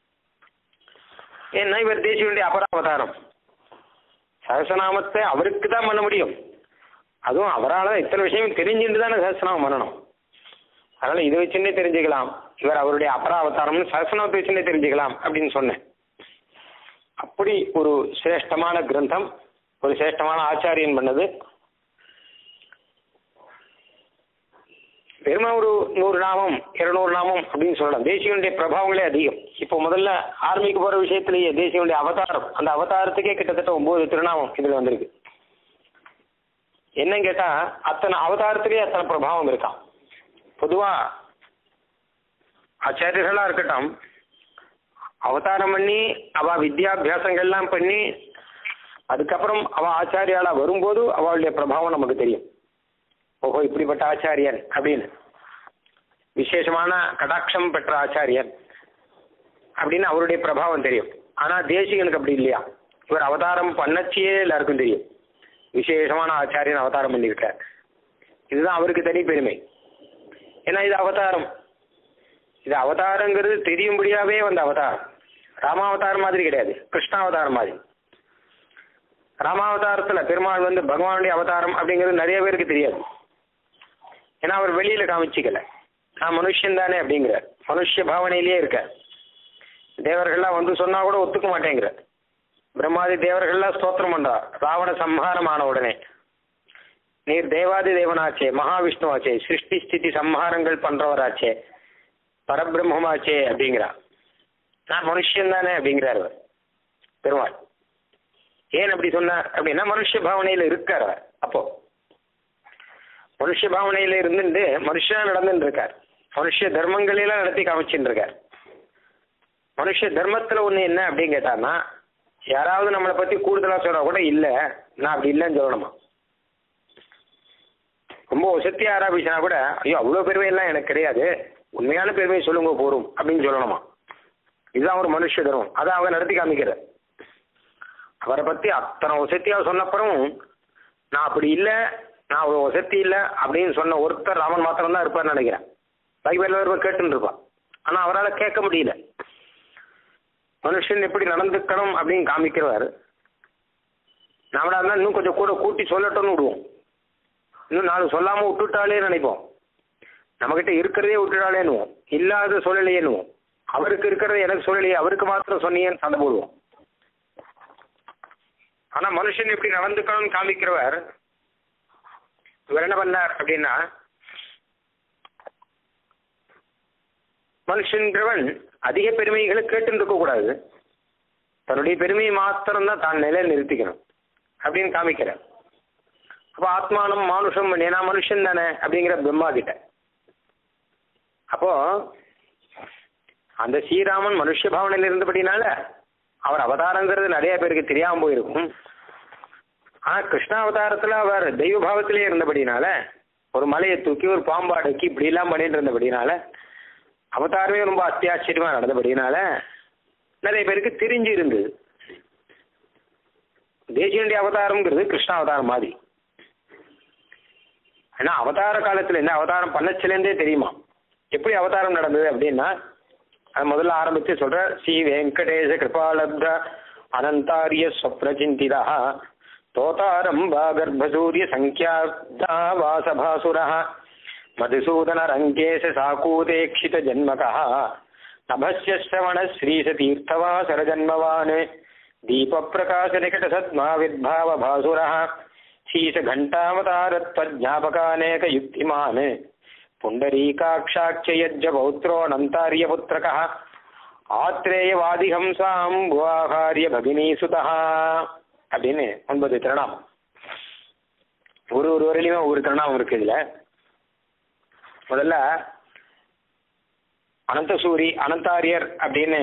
[SPEAKER 1] ஏன்னா இவர் தேசியனுடைய அபராவதாரம் சகசநாமத்தை அவருக்கு தான் பண்ண முடியும் அதுவும் அவரால் தான் இத்தனை விஷயம் தெரிஞ்சுட்டு தானே சகசநாமம் பண்ணணும் அதனால இதை வச்சுன்னே தெரிஞ்சுக்கலாம் இவர் அவருடைய அபராவதாரம்னு சகசநாமத்தை வச்சுன்னே தெரிஞ்சுக்கலாம் அப்படின்னு சொன்னேன் அப்படி ஒரு சிரேஷ்டமான கிரந்தம் ஒரு சிரேஷ்டமான ஆச்சாரியன் பண்ணது பெருமை ஒரு நூறு நாமம் இருநூறு நாமம் அப்படின்னு சொல்லலாம் தேசியனுடைய பிரபாவங்களே அதிகம் இப்போ முதல்ல ஆர்மிக்கு போற விஷயத்திலேயே தேசியனுடைய அவதாரம் அந்த அவதாரத்துக்கே கிட்டத்தட்ட ஒன்பது திருநாமம் இதுல வந்திருக்கு என்னன்னு கேட்டா அத்தனை அவதாரத்திலேயே அத்தனை பிரபாவம் இருக்கான் பொதுவா ஆச்சாரியர்களா இருக்கட்டும் அவதாரம் பண்ணி அவ வித்யாபியாசங்கள்லாம் பண்ணி அதுக்கப்புறம் அவ ஆச்சாரியாளா வரும்போது அவளுடைய பிரபாவம் நமக்கு தெரியும் ஓஹோ இப்படிப்பட்ட ஆச்சாரியன் அப்படின்னு விசேஷமான கடாட்சம் பெற்ற ஆச்சாரியன் அப்படின்னு அவருடைய பிரபாவம் தெரியும் ஆனா தேசிகனுக்கு அப்படி இல்லையா இவர் அவதாரம் பண்ணச்சியே எல்லாருக்கும் தெரியும் விசேஷமான ஆச்சாரியன் அவதாரம் பண்ணியிருக்கார் இதுதான் அவருக்கு தனி பெருமை ஏன்னா இது அவதாரம் இது அவதாரங்கிறது தெரியும்படியாவே வந்த அவதாரம் ராமாவதாரம் மாதிரி கிடையாது கிருஷ்ணாவதாரம் மாதிரி ராமாவதாரத்துல பெருமாள் வந்து பகவானுடைய அவதாரம் அப்படிங்கிறது நிறைய பேருக்கு தெரியாது ஏன்னா அவர் வெளியில காமிச்சிக்கல நான் மனுஷன் தானே அப்படிங்கிற மனுஷ பாவனையிலேயே இருக்க தேவர்கள்லாம் வந்து சொன்னா கூட ஒத்துக்க மாட்டேங்கிற பிரம்மாதி தேவர்கள்லாம் ஸ்தோத்திரம் பண்றா ராவண சம்ஹாரமான உடனே நீர் தேவாதி தேவனாச்சே மகாவிஷ்ணுவாச்சே சிருஷ்டி ஸ்திதி சம்ஹாரங்கள் பண்றவராச்சே பரபிரம்மமாச்சே அப்படிங்கிறா நான் மனுஷன் தானே அப்படிங்கிறார் அவர் பெருமாள் ஏன் அப்படி சொன்னார் அப்படின்னா மனுஷ பாவனையில இருக்கார் அவர் அப்போ மனுஷ பாவனையில இருந்துட்டு மனுஷனா நடந்துட்டு இருக்கார் மனுஷ தர்மங்களெல்லாம் நடத்தி காமிச்சுட்டு இருக்கார் மனுஷ தர்மத்துல ஒண்ணு என்ன அப்படின்னு கேட்டான்னா யாராவது நம்மளை பத்தி கூடுதலா சொல்றா கூட இல்ல நான் அப்படி இல்லைன்னு சொல்லணுமா ரொம்ப வசத்தியா ஆராபிச்சனா கூட ஐயோ அவ்வளவு பெருமை எல்லாம் எனக்கு கிடையாது உண்மையான பெருமையை சொல்லுங்க போரும் அப்படின்னு சொல்லணுமா இதுதான் ஒரு மனுஷ தர்மம் அதை அவங்க நடத்தி காமிக்கிற அவரை பத்தி அத்தனை வசத்தியா சொன்னப்புறம் நான் அப்படி இல்லை நான் அவ்வளோ வசதி இல்லை அப்படின்னு சொன்ன ஒருத்தர் ராமன் மாத்திரம் தான் இருப்பார்னு நினைக்கிறேன் பைபிள் இருப்ப கேட்டுன்னு இருப்பான் ஆனா அவரால் கேட்க முடியல மனுஷன் எப்படி நடந்துக்கணும் அப்படின்னு காமிக்கிறவர் நம்மளா இருந்தா இன்னும் கொஞ்சம் கூட கூட்டி சொல்லட்டும்னு விடுவோம் இன்னும் நாலு சொல்லாம விட்டுட்டாலே நினைப்போம் நம்மகிட்ட இருக்கிறதே விட்டுட்டாலேன்னுவோம் இல்லாத சொல்லலையேன்னுவோம் அவருக்கு இருக்கிறது எனக்கு சொல்லலையே அவருக்கு மாத்திரம் சொன்னீங்கன்னு சண்டை போடுவோம் ஆனா மனுஷன் எப்படி நடந்துக்கணும்னு காமிக்கிறவர் இவர் என்ன பண்ணார் அப்படின்னா மனுஷன்றவன் அதிக பெருமைகளை கேட்டு இருக்க கூடாது தன்னுடைய பெருமையை மாத்திரம்தான் தான் நிலையில் நிறுத்திக்கணும் அப்படின்னு காமிக்கிறார் அப்போ ஆத்மானம் மானுஷம் நான் மனுஷன் தானே அப்படிங்கிற பிரம்மா கிட்ட அப்போ அந்த ஸ்ரீராமன் மனுஷ பாவனையில் இருந்தபடினால அவர் அவதாரங்கிறது நிறைய பேருக்கு தெரியாம போயிருக்கும் ஆனா கிருஷ்ணாவதாரத்துல அவர் தெய்வ பாவத்திலே இருந்தபடினால ஒரு மலையை தூக்கி ஒரு பாம்பு அடக்கி இப்படி எல்லாம் பண்ணிட்டு இருந்தபடினால அவதாரமே ரொம்ப அத்தியாச்சரியமா நடந்தபடினால நிறைய பேருக்கு தெரிஞ்சு இருந்தது தேசியனுடைய அவதாரம்ங்கிறது கிருஷ்ண அவதாரம் மாதிரி ஆனா அவதார காலத்துல என்ன அவதாரம் பண்ணச்சிலேருந்தே தெரியுமா எப்படி அவதாரம் நடந்தது அப்படின்னா அது முதல்ல ஆரம்பிச்சு சொல்ற ஸ்ரீ வெங்கடேச கிருபாலப்த அனந்தாரிய ஸ்வப்ன சிந்திதா தோதாரம்பா கர்ப்பசூரிய சங்கியாப்தா வாசபாசுர மதுசூதன ரங்கேச சாக்கூதேक्षित ஜன்மகா நபஸ்ய ஸ்ரவண ஸ்ரீசதீர்த்தவாசர ஜன்மவான் தீப பிரகாச நிகட சத்மா வித்பாவ பாசுர शीश घण्टावतारत्वज्ञापकानेक युक्तिमान् पुण्डरीकाक्षाख्ययज्ञ पौत्रोऽनन्तार्यपुत्रकः ஆத்ரேயவாதிஹம்சாம் புவாகாரிய பகினீசுதா அப்படின்னு ஒன்பது திருநாமம் ஒரு ஒரு வரையிலுமே ஒவ்வொரு திருநாமம் இருக்கு இதுல முதல்ல அனந்தசூரி அனந்தாரியர் அப்படின்னு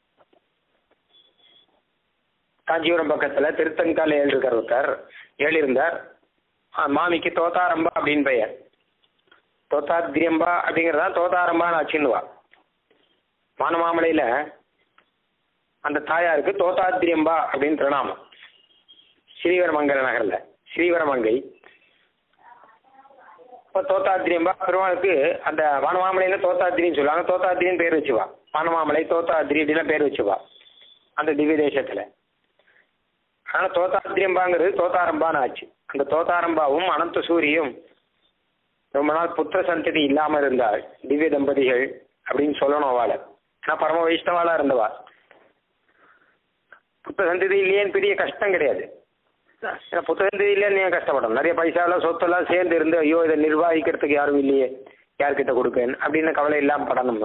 [SPEAKER 1] காஞ்சிபுரம் பக்கத்துல திருத்தங்கால எழுதிருக்கார் ஒருத்தர் எழுதியிருந்தார் மாமிக்கு தோத்தாரம்பா அப்படின்னு பெயர் தோத்தாத்திரியம்பா அப்படிங்கிறதா தோத்தாரம்பான்னு அச்சின்னுவா வானமாமலையில அந்த தாயாருக்கு தோத்தாத்திரியம்பா அப்படின்னு திருநாமம் ஸ்ரீவரமங்கல நகர்ல ஸ்ரீவரமங்கை இப்போ தோத்தாத்திரியம்பா பெருமாளுக்கு அந்த வானமாமலையில தோத்தாத்திரின்னு சொல்லுவாங்க தோத்தாத்திரின்னு பேர் வச்சுவா வானமாமலை தோத்தாத்திரி அப்படிலாம் பேர் வச்சுவா அந்த திவ்ய தேசத்துல ஆனால் தோத்தாத்திரியம்பாங்கிறது தோத்தாரம்பான்னு ஆச்சு அந்த தோத்தாரம்பாவும் அனந்த சூரியும் ரொம்ப நாள் புத்திர சந்ததி இல்லாமல் இருந்தாள் திவ்ய தம்பதிகள் அப்படின்னு சொல்லணும் அவளை ஆனால் பரம வைஷ்ணவாளா இருந்தவா புத்திர சந்ததி இல்லையேன்னு பெரிய கஷ்டம் கிடையாது ஏன்னா புத்திர சந்ததி இல்லைன்னு ஏன் கஷ்டப்படணும் நிறைய பைசாலாம் சொத்தெல்லாம் சேர்ந்து இருந்து ஐயோ இதை நிர்வகிக்கிறதுக்கு யாரும் இல்லையே யார்கிட்ட கொடுப்பேன் அப்படின்னு கவலை இல்லாமல் படணும்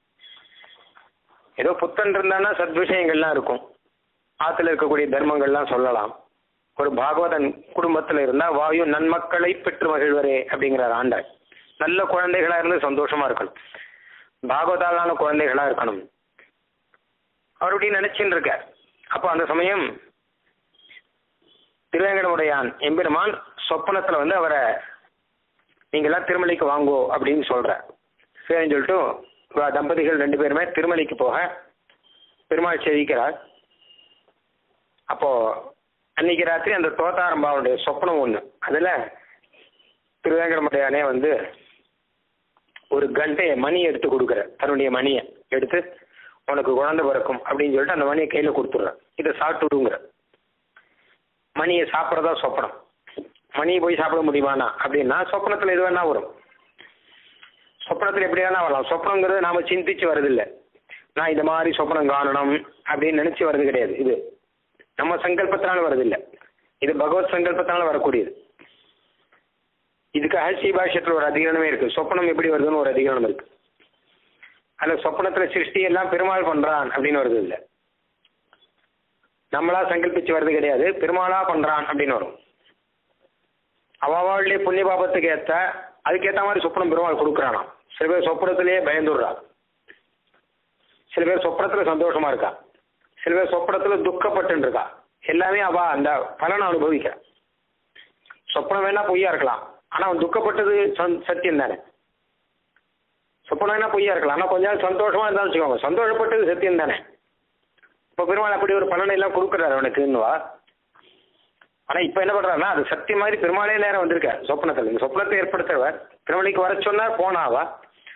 [SPEAKER 1] ஏதோ புத்தன் இருந்தான்னா சத்விஷயங்கள்லாம் இருக்கும் ஆற்றுல இருக்கக்கூடிய தர்மங்கள்லாம் சொல்லலாம் ஒரு பாகவதன் குடும்பத்தில் இருந்தால் வாயு நன்மக்களை பெற்று மகிழ்வரே அப்படிங்கிறார் ஆண்டாள் நல்ல குழந்தைகளா இருந்து சந்தோஷமா இருக்கணும் பாகவதாலான குழந்தைகளா இருக்கணும் அவர் அப்படி நினைச்சுட்டு இருக்கார் அப்போ அந்த சமயம் திருவேங்கடமுடையான் எம்பெருமான் சொப்பனத்துல வந்து அவரை நீங்களாம் திருமலைக்கு வாங்கோ அப்படின்னு சொல்ற சரின்னு சொல்லிட்டு இவ தம்பதிகள் ரெண்டு பேருமே திருமலைக்கு போக பெருமாள் சேவிக்கிறார் அப்போ அன்னைக்கு ராத்திரி அந்த தோத்தாரம்பாவுடைய சொப்பனம் ஒன்று அதில் திருவேங்கடமுடையானே வந்து ஒரு கண்டையை மணி எடுத்து கொடுக்குற தன்னுடைய மணியை எடுத்து உனக்கு குழந்தை பிறக்கும் அப்படின்னு சொல்லிட்டு அந்த மணியை கையில் கொடுத்துட்றேன் இதை சாப்பிட்டு விடுங்கிற மணியை சாப்பிட்றதா சொப்பனம் மணியை போய் சாப்பிட முடியுமாண்ணா அப்படின்னா சொப்பனத்தில் எது வேணா வரும் சொப்பனத்தில் எப்படி வேணா வரலாம் சொப்பனங்கிறது நாம் சிந்திச்சு வரதில்லை நான் இந்த மாதிரி சொப்பனம் காணணும் அப்படின்னு நினச்சி வர்றது கிடையாது இது நம்ம சங்கல்பத்தினால வரதில்லை இது பகவத் சங்கல்பத்தினால வரக்கூடியது இதுக்காக ஸ்ரீபாஷ்யத்தில் ஒரு அதிகரணமே இருக்கு சொப்பனம் எப்படி வருதுன்னு ஒரு அதிகரணம் இருக்கு அதில் சொப்பனத்தில் சிருஷ்டி எல்லாம் பெருமாள் பண்றான் அப்படின்னு வருது இல்லை நம்மளா சங்கல்பிச்சு வர்றது கிடையாது பெருமாளா பண்றான் அப்படின்னு வரும் அவாவாளுடைய புண்ணிய பாபத்துக்கு ஏற்ற அதுக்கேற்ற மாதிரி சொப்பனம் பெருமாள் கொடுக்குறானா சில பேர் சொப்பனத்திலேயே பயந்துடுறா சில பேர் சொப்பனத்தில் சந்தோஷமா இருக்கா சில பேர் சொப்பனத்தில் துக்கப்பட்டு இருக்கா எல்லாமே அவ அந்த பலனை அனுபவிக்க சொப்பனம் வேணா பொய்யா இருக்கலாம் ஆனால் அவன் துக்கப்பட்டது சத்தியம் தானே சொப்பனம் வேணா பொய்யா இருக்கலாம் ஆனால் கொஞ்ச நாள் சந்தோஷமா இருந்தாலும் வச்சுக்கோங்க சந்தோஷப்பட்டது சத்தியம் தானே இப்போ பெருமாள் அப்படி ஒரு பலனை எல்லாம் கொடுக்குறாரு அவனுக்குன்னுவா ஆனால் இப்போ என்ன பண்ணுறாருன்னா அது சத்தியம் மாதிரி பெருமாளே நேரம் வந்திருக்க சொப்பனத்தில் இந்த சொப்பனத்தை ஏற்படுத்துறவர் திருமலைக்கு வர சொன்னார் போனாவா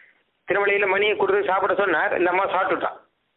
[SPEAKER 1] திருமலையில மணியை கொடுத்து சாப்பிட சொன்னார் இந்த அம்மா சாப்பிட்டுட்டான்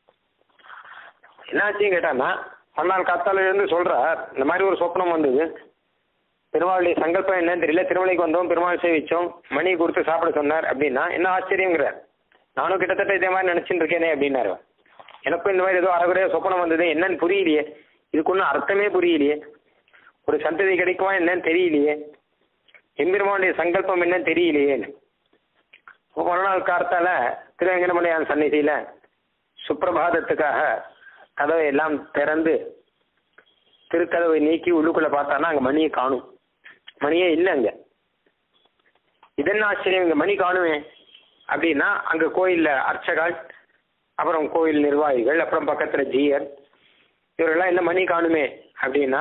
[SPEAKER 1] என்னாச்சுன்னு கேட்டான்னா மறுநாள் காத்தால இருந்து சொல்றார் இந்த மாதிரி ஒரு சொப்னம் வந்தது பெருமாளுடைய சங்கல்பம் என்னன்னு தெரியல திருமலைக்கு வந்தோம் பெருமாள் சேவிச்சோம் மணி கொடுத்து சாப்பிட சொன்னார் அப்படின்னா என்ன ஆச்சரியங்கிறார் நானும் கிட்டத்தட்ட இதே மாதிரி நினைச்சிட்டு இருக்கேனே அப்படின்னாரு எனக்கும் இந்த மாதிரி ஏதோ அறகுறையா சொப்பனம் வந்தது என்னன்னு புரியலையே இதுக்கு ஒன்றும் அர்த்தமே புரியலையே ஒரு சந்ததி கிடைக்குமா என்னன்னு தெரியலையே எம்பெருமானுடைய சங்கல்பம் என்னன்னு தெரியலையேன்னு அப்போ மறுநாள் கார்த்தால திருவேங்கடமலையான் சந்நிதியில சுப்பிரபாதத்துக்காக கதவை எல்லாம் திறந்து திருக்கதவை நீக்கி உள்ளுக்குள்ள பார்த்தானா அங்க மணியை காணும் மணியே இல்லை அங்க இதென்ன ஆச்சரியம் இங்க மணி காணுமே அப்படின்னா அங்க கோயில்ல அர்ச்சகால் அப்புறம் கோயில் நிர்வாகிகள் அப்புறம் பக்கத்துல ஜீயர் இவரெல்லாம் என்ன மணி காணுமே அப்படின்னா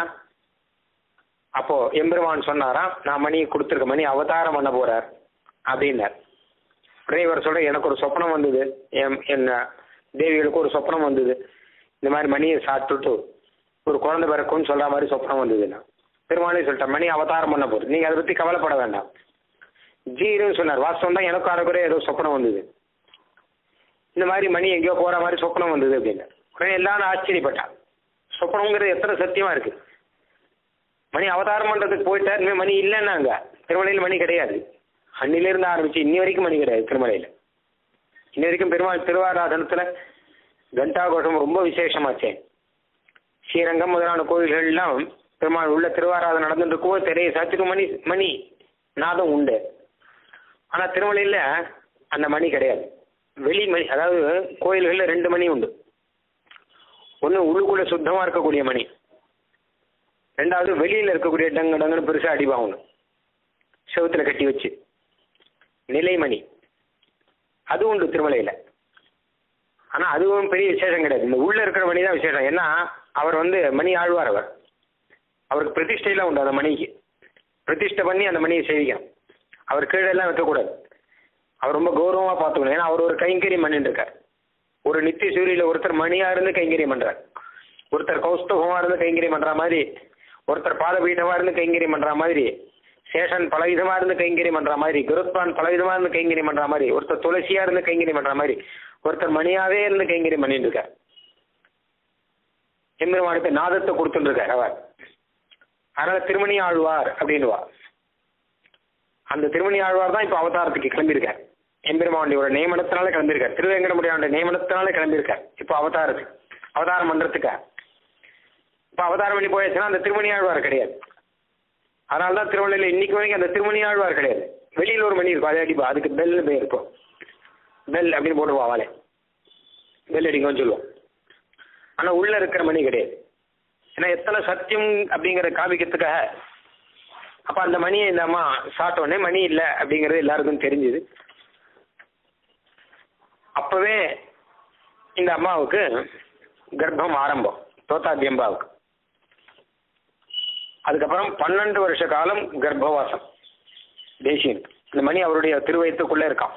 [SPEAKER 1] அப்போ எம்பெருமான் சொன்னாராம் நான் மணி கொடுத்துருக்க மணி அவதாரம் பண்ண போறார் அப்படின்னார் உடனே இவர் சொல்ற எனக்கு ஒரு சொப்பனம் வந்தது என் என்ன தேவிகளுக்கு ஒரு சொப்பனம் வந்தது இந்த மாதிரி மணியை சாப்பிட்டுட்டு ஒரு குழந்தை பிறக்கும்னு சொல்ற மாதிரி சொப்பனம் வந்ததுன்னா பெருமானே சொல்லிட்டேன் மணி அவதாரம் பண்ண போகுது நீங்க அதை பத்தி கவலைப்பட வேண்டாம் ஜீருன்னு சொன்னார் வாஸ்தவம் தான் எனக்கு அறக்குறைய ஏதோ சொப்பனம் வந்தது இந்த மாதிரி மணி எங்கேயோ போற மாதிரி சொப்பனம் வந்தது அப்படின்னு உடனே எல்லாரும் ஆச்சரியப்பட்டான் சொப்பனங்கிறது எத்தனை சத்தியமா இருக்கு மணி அவதாரம் பண்றதுக்கு போயிட்டார் இனிமே மணி இல்லைன்னாங்க திருமலையில் மணி கிடையாது அன்னிலிருந்து ஆரம்பிச்சு இன்னி வரைக்கும் மணி கிடையாது திருமலையில இன்னி வரைக்கும் பெருமாள் திருவாராதனத்துல கண்டா கோஷம் ரொம்ப விசேஷமாச்சே ஸ்ரீரங்கம் முதலான கோயில்கள்லாம் பெருமாள் உள்ள திருவாராதனை நடந்துட்டு இருக்கும்போது திரையை சாத்திட்டு மணி மணி நாதம் உண்டு ஆனா திருமலையில அந்த மணி கிடையாது வெளி மணி அதாவது கோயில்கள்ல ரெண்டு மணி உண்டு ஒன்று உள்ளுக்குள்ள சுத்தமா இருக்கக்கூடிய மணி ரெண்டாவது வெளியில இருக்கக்கூடிய டங்கு டங்குன்னு பெருசா அடிவாகணும் செவுத்துல கட்டி வச்சு நிலைமணி அது உண்டு திருமலையில ஆனா அதுவும் பெரிய விசேஷம் கிடையாது இந்த உள்ள இருக்கிற மணி தான் விசேஷம் ஏன்னா அவர் வந்து மணி ஆழ்வார் அவர் அவருக்கு பிரதிஷ்டையெல்லாம் உண்டு அந்த மணிக்கு பிரதிஷ்டை பண்ணி அந்த மணியை சேவிக்கணும் அவர் கீழே எல்லாம் வைக்கக்கூடாது அவர் ரொம்ப கௌரவமா பார்த்துக்கணும் ஏன்னா அவர் ஒரு கைங்கரியம் பண்ணிட்டு இருக்கார் ஒரு நித்திய சூரியில ஒருத்தர் மணியா இருந்து கைங்கரியம் பண்றார் ஒருத்தர் கௌஸ்தவமா இருந்து கைங்கரியம் பண்ற மாதிரி ஒருத்தர் பாதபீடமா இருந்து கைங்கரியம் பண்ற மாதிரி சேஷன் பலவிதமா இருந்து கைங்கரியம் பண்ற மாதிரி குருத்வான் பலவிதமா இருந்து கைங்கரியம் பண்ற மாதிரி ஒருத்தர் துளசியா இருந்து கைங்கரியம் பண்ற மாதிரி ஒருத்தர் மணியாவே இருந்து கைங்கரியம் பண்ணிட்டு இருக்கார் எம்பெருமானுக்கு நாதத்தை கொடுத்துட்டு இருக்கார் அவர் அதனால திருமணி ஆழ்வார் அப்படின்னுவா அந்த திருமணி ஆழ்வார் தான் இப்ப அவதாரத்துக்கு கிளம்பியிருக்கார் எம்பெருமானுடைய நியமனத்தினால கிளம்பியிருக்கார் திருவேங்கடமுடியானுடைய நியமனத்தினால கிளம்பியிருக்கார் இப்போ அவதாரத்துக்கு அவதாரம் பண்றதுக்கா இப்போ அவதாரம் பண்ணி போயாச்சுன்னா அந்த திருமணி ஆழ்வார் கிடையாது அதனால தான் திருவள்ளையில் இன்னைக்கு வரைக்கும் அந்த திருமணி ஆழ்வார் கிடையாது வெளியில் ஒரு மணி இருக்கும் அதை அடிப்பா அதுக்கு பெல்னு பேர் இருக்கும் பெல் அப்படின்னு போடுவா வாழை பெல் அடிக்கும்னு சொல்லுவோம் ஆனால் உள்ள இருக்கிற மணி கிடையாது ஏன்னா எத்தனை சத்தியம் அப்படிங்கிற காமிக்கிறதுக்காக அப்போ அந்த மணியை இந்த அம்மா சாப்பிட்ட உடனே மணி இல்லை அப்படிங்கிறது எல்லாருக்கும் தெரிஞ்சுது அப்பவே இந்த அம்மாவுக்கு கர்ப்பம் ஆரம்பம் தோத்தாத்தியம்பாவுக்கு அதுக்கப்புறம் பன்னெண்டு வருஷ காலம் கர்ப்பவாசம் தேசியன் இந்த மணி அவருடைய திருவயத்துக்குள்ள இருக்கான்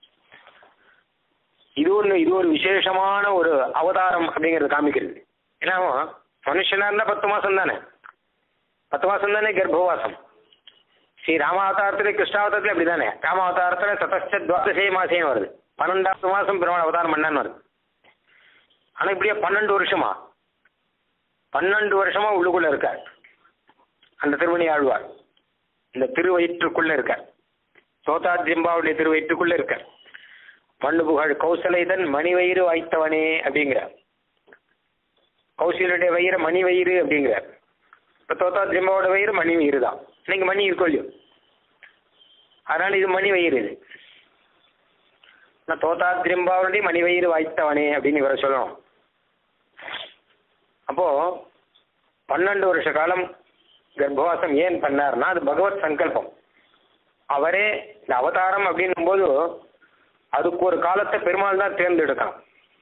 [SPEAKER 1] இது ஒன்று இது ஒரு விசேஷமான ஒரு அவதாரம் அப்படிங்கிறது காமிக்கிறது ஏன்னா மனுஷனா இருந்தா பத்து மாசம் தானே பத்து மாசம் தானே கர்ப்பவாசம் ஸ்ரீ ராமாவதாரத்துல கிருஷ்ணாவதாரத்துல அப்படிதானே ராமாவதாரத்துல சதஸ்ட துவாதசே மாசேன்னு வருது பன்னெண்டாவது மாசம் பெருமாள் அவதாரம் பண்ணான்னு வருது ஆனா இப்படியே பன்னெண்டு வருஷமா பன்னெண்டு வருஷமா உள்ளுக்குள்ள இருக்கார் அந்த திருமணி ஆழ்வார் இந்த திருவயிற்றுக்குள்ள இருக்கார் சோதாஜிம்பாவுடைய திருவயிற்றுக்குள்ள இருக்கார் மண்ணு புகழ் கௌசலைதன் மணி வயிறு வாய்த்தவனே அப்படிங்கிறார் கௌசலுடைய வயிறு மணி வயிறு அப்படிங்கிறார் இப்போ தோத்தாஜிம்பாவோட வயிறு மணி வயிறு தான் இன்னைக்கு மணி இருக்கும் இல்லையோ அதனால இது மணி வயிறு இது நான் தோத்தாத்ரிம்பாவுடைய மணி வயிறு வாய்த்தவனே அப்படின்னு இவரை சொல்லணும் அப்போ பன்னெண்டு வருஷ காலம் கர்ப்பவாசம் ஏன் பண்ணார்னா அது பகவத் சங்கல்பம் அவரே இந்த அவதாரம் அப்படின்னும் போது அதுக்கு ஒரு காலத்தை பெருமாள் தான் தேர்ந்தெடுக்கலாம்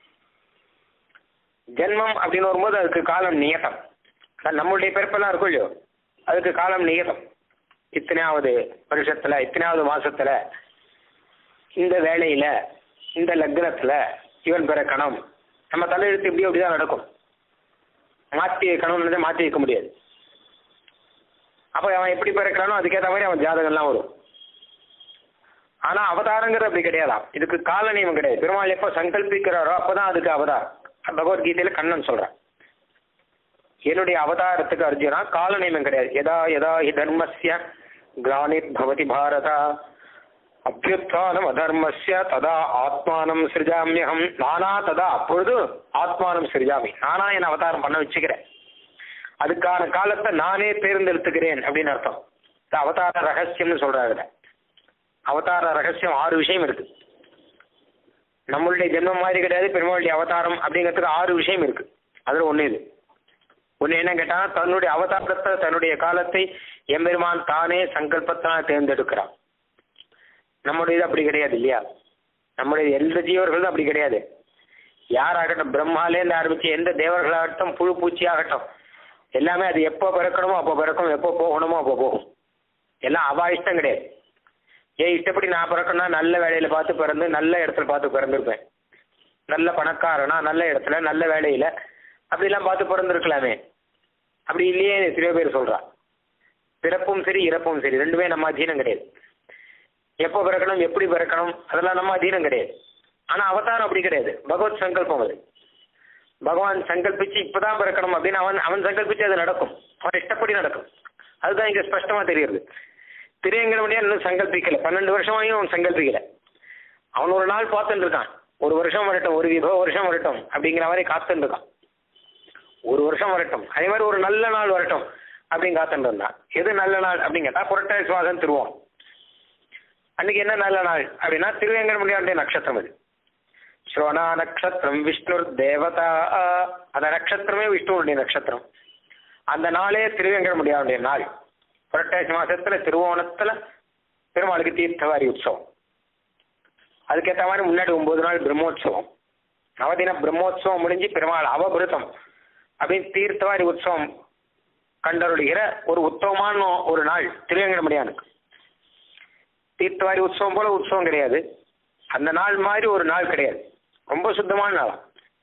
[SPEAKER 1] ஜென்மம் அப்படின்னு வரும்போது அதுக்கு காலம் நியதம் நம்மளுடைய பிறப்பெல்லாம் இருக்கும் இல்லையோ அதுக்கு காலம் நியதம் இத்தனையாவது வருஷத்துல இத்தனையாவது மாசத்துல இந்த வேலையில இந்த லக்னத்துல இவன் பிறக்கணும் நம்ம தலையெழுத்து இப்படி அப்படிதான் நடக்கும் மாற்றி வைக்கணும்னு மாற்றி வைக்க முடியாது அப்போ அவன் எப்படி பிறக்கிறானோ அதுக்கேற்ற மாதிரி அவன் ஜாதகம்லாம் வரும் ஆனா அவதாரங்கிறது அப்படி கிடையாதாம் இதுக்கு கால நியமம் கிடையாது பெருமாள் எப்போ சங்கல்பிக்கிறாரோ அப்பதான் அதுக்கு அவதாரம் பகவத்கீதையில கண்ணன் சொல்றான் என்னுடைய அவதாரத்துக்கு அர்ஜுனா கால நியமம் கிடையாது எதா எதா ஹி தர்மஸ்ய கிளானிர் பவதி பாரதா அபியுத்தானம் அதர்மஸ்ய ததா ஆத்மானம் சிருஜாமியகம் நானா ததா அப்பொழுது ஆத்மானம் சிருஜாமி நானா என் அவதாரம் பண்ண வச்சுக்கிறேன் அதுக்கான காலத்தை நானே தேர்ந்தெடுத்துக்கிறேன் அப்படின்னு அர்த்தம் இந்த அவதார ரகசியம்னு சொல்றாங்க அவதார ரகசியம் ஆறு விஷயம் இருக்கு நம்மளுடைய ஜென்மம் மாதிரி கிடையாது பெருமாளுடைய அவதாரம் அப்படிங்கிறதுக்கு ஆறு விஷயம் இருக்கு அதுல ஒண்ணு இது ஒண்ணு என்ன கேட்டா தன்னுடைய அவதாரத்தை தன்னுடைய காலத்தை எம்பெருமான் தானே சங்கல்பத்தினால் தேர்ந்தெடுக்கிறான் நம்முடையது அப்படி கிடையாது இல்லையா நம்முடைய எந்த ஜீவர்களும் அப்படி கிடையாது யாராகட்டும் பிரம்மாலேருந்து ஆரம்பிச்சு எந்த தேவர்களாகட்டும் புழு பூச்சி ஆகட்டும் எல்லாமே அது எப்போ பிறக்கணுமோ அப்போ பிறக்கும் எப்போ போகணுமோ அப்போ போகும் எல்லாம் அவா இஷ்டம் கிடையாது ஏன் இஷ்டப்படி நான் பிறக்கணும்னா நல்ல வேலையில பார்த்து பிறந்து நல்ல இடத்துல பார்த்து பிறந்திருப்பேன் நல்ல பணக்காரனா நல்ல இடத்துல நல்ல வேலையில அப்படிலாம் பார்த்து பிறந்திருக்கலாமே அப்படி இல்லையே எத்தனையோ பேர் சொல்றா பிறப்பும் சரி இறப்பும் சரி ரெண்டுமே நம்ம அதீனம் கிடையாது எப்போ பிறக்கணும் எப்படி பிறக்கணும் அதெல்லாம் நம்ம அதீனம் கிடையாது ஆனா அவதாரம் அப்படி கிடையாது பகவத் சங்கல்பம் அது பகவான் சங்கல்பிச்சு இப்பதான் பிறக்கணும் அப்படின்னு அவன் அவன் சங்கல்பிச்சு அது நடக்கும் அவன் இஷ்டப்படி நடக்கும் அதுதான் இங்க ஸ்பஷ்டமா தெரியுது திரையங்கடமுடியா இன்னும் சங்கல்பிக்கல பன்னெண்டு வருஷமாயும் அவன் சங்கல்பிக்கல அவன் ஒரு நாள் பார்த்துட்டு இருக்கான் ஒரு வருஷம் வரட்டும் ஒரு விபவ வருஷம் வரட்டும் அப்படிங்கிற மாதிரி காத்துட்டு இருக்கான் ஒரு வருஷம் வரட்டும் அதே மாதிரி ஒரு நல்ல நாள் வரட்டும் அப்படின்னு காத்துட்டு இருந்தான் எது நல்ல நாள் அப்படின்னு கேட்டா புரட்டாசி சுவாசம் திருவோம் அன்னைக்கு என்ன நல்ல நாள் அப்படின்னா திருவேங்கடமுடியாருடைய நட்சத்திரம் அது ஸ்ரோணா நட்சத்திரம் விஷ்ணு தேவதா அந்த நட்சத்திரமே விஷ்ணுவுடைய நட்சத்திரம் அந்த நாளே திருவேங்கடமுடியாருடைய நாள் புரட்டாசி மாசத்துல திருவோணத்துல பெருமாளுக்கு தீர்த்தவாரி உற்சவம் அதுக்கேற்ற மாதிரி முன்னாடி ஒன்பது நாள் பிரம்மோற்சவம் நவதின பிரம்மோற்சவம் முடிஞ்சு பெருமாள் அவபிருத்தம் அப்படின்னு தீர்த்தவாரி உற்சவம் கண்டருளுகிற ஒரு உத்தமமான ஒரு நாள் திருவேங்கடமுடியானுக்கு தீர்த்தவாரி உற்சவம் போல உற்சவம் கிடையாது அந்த நாள் மாதிரி ஒரு நாள் கிடையாது ரொம்ப சுத்தமான நாளாம்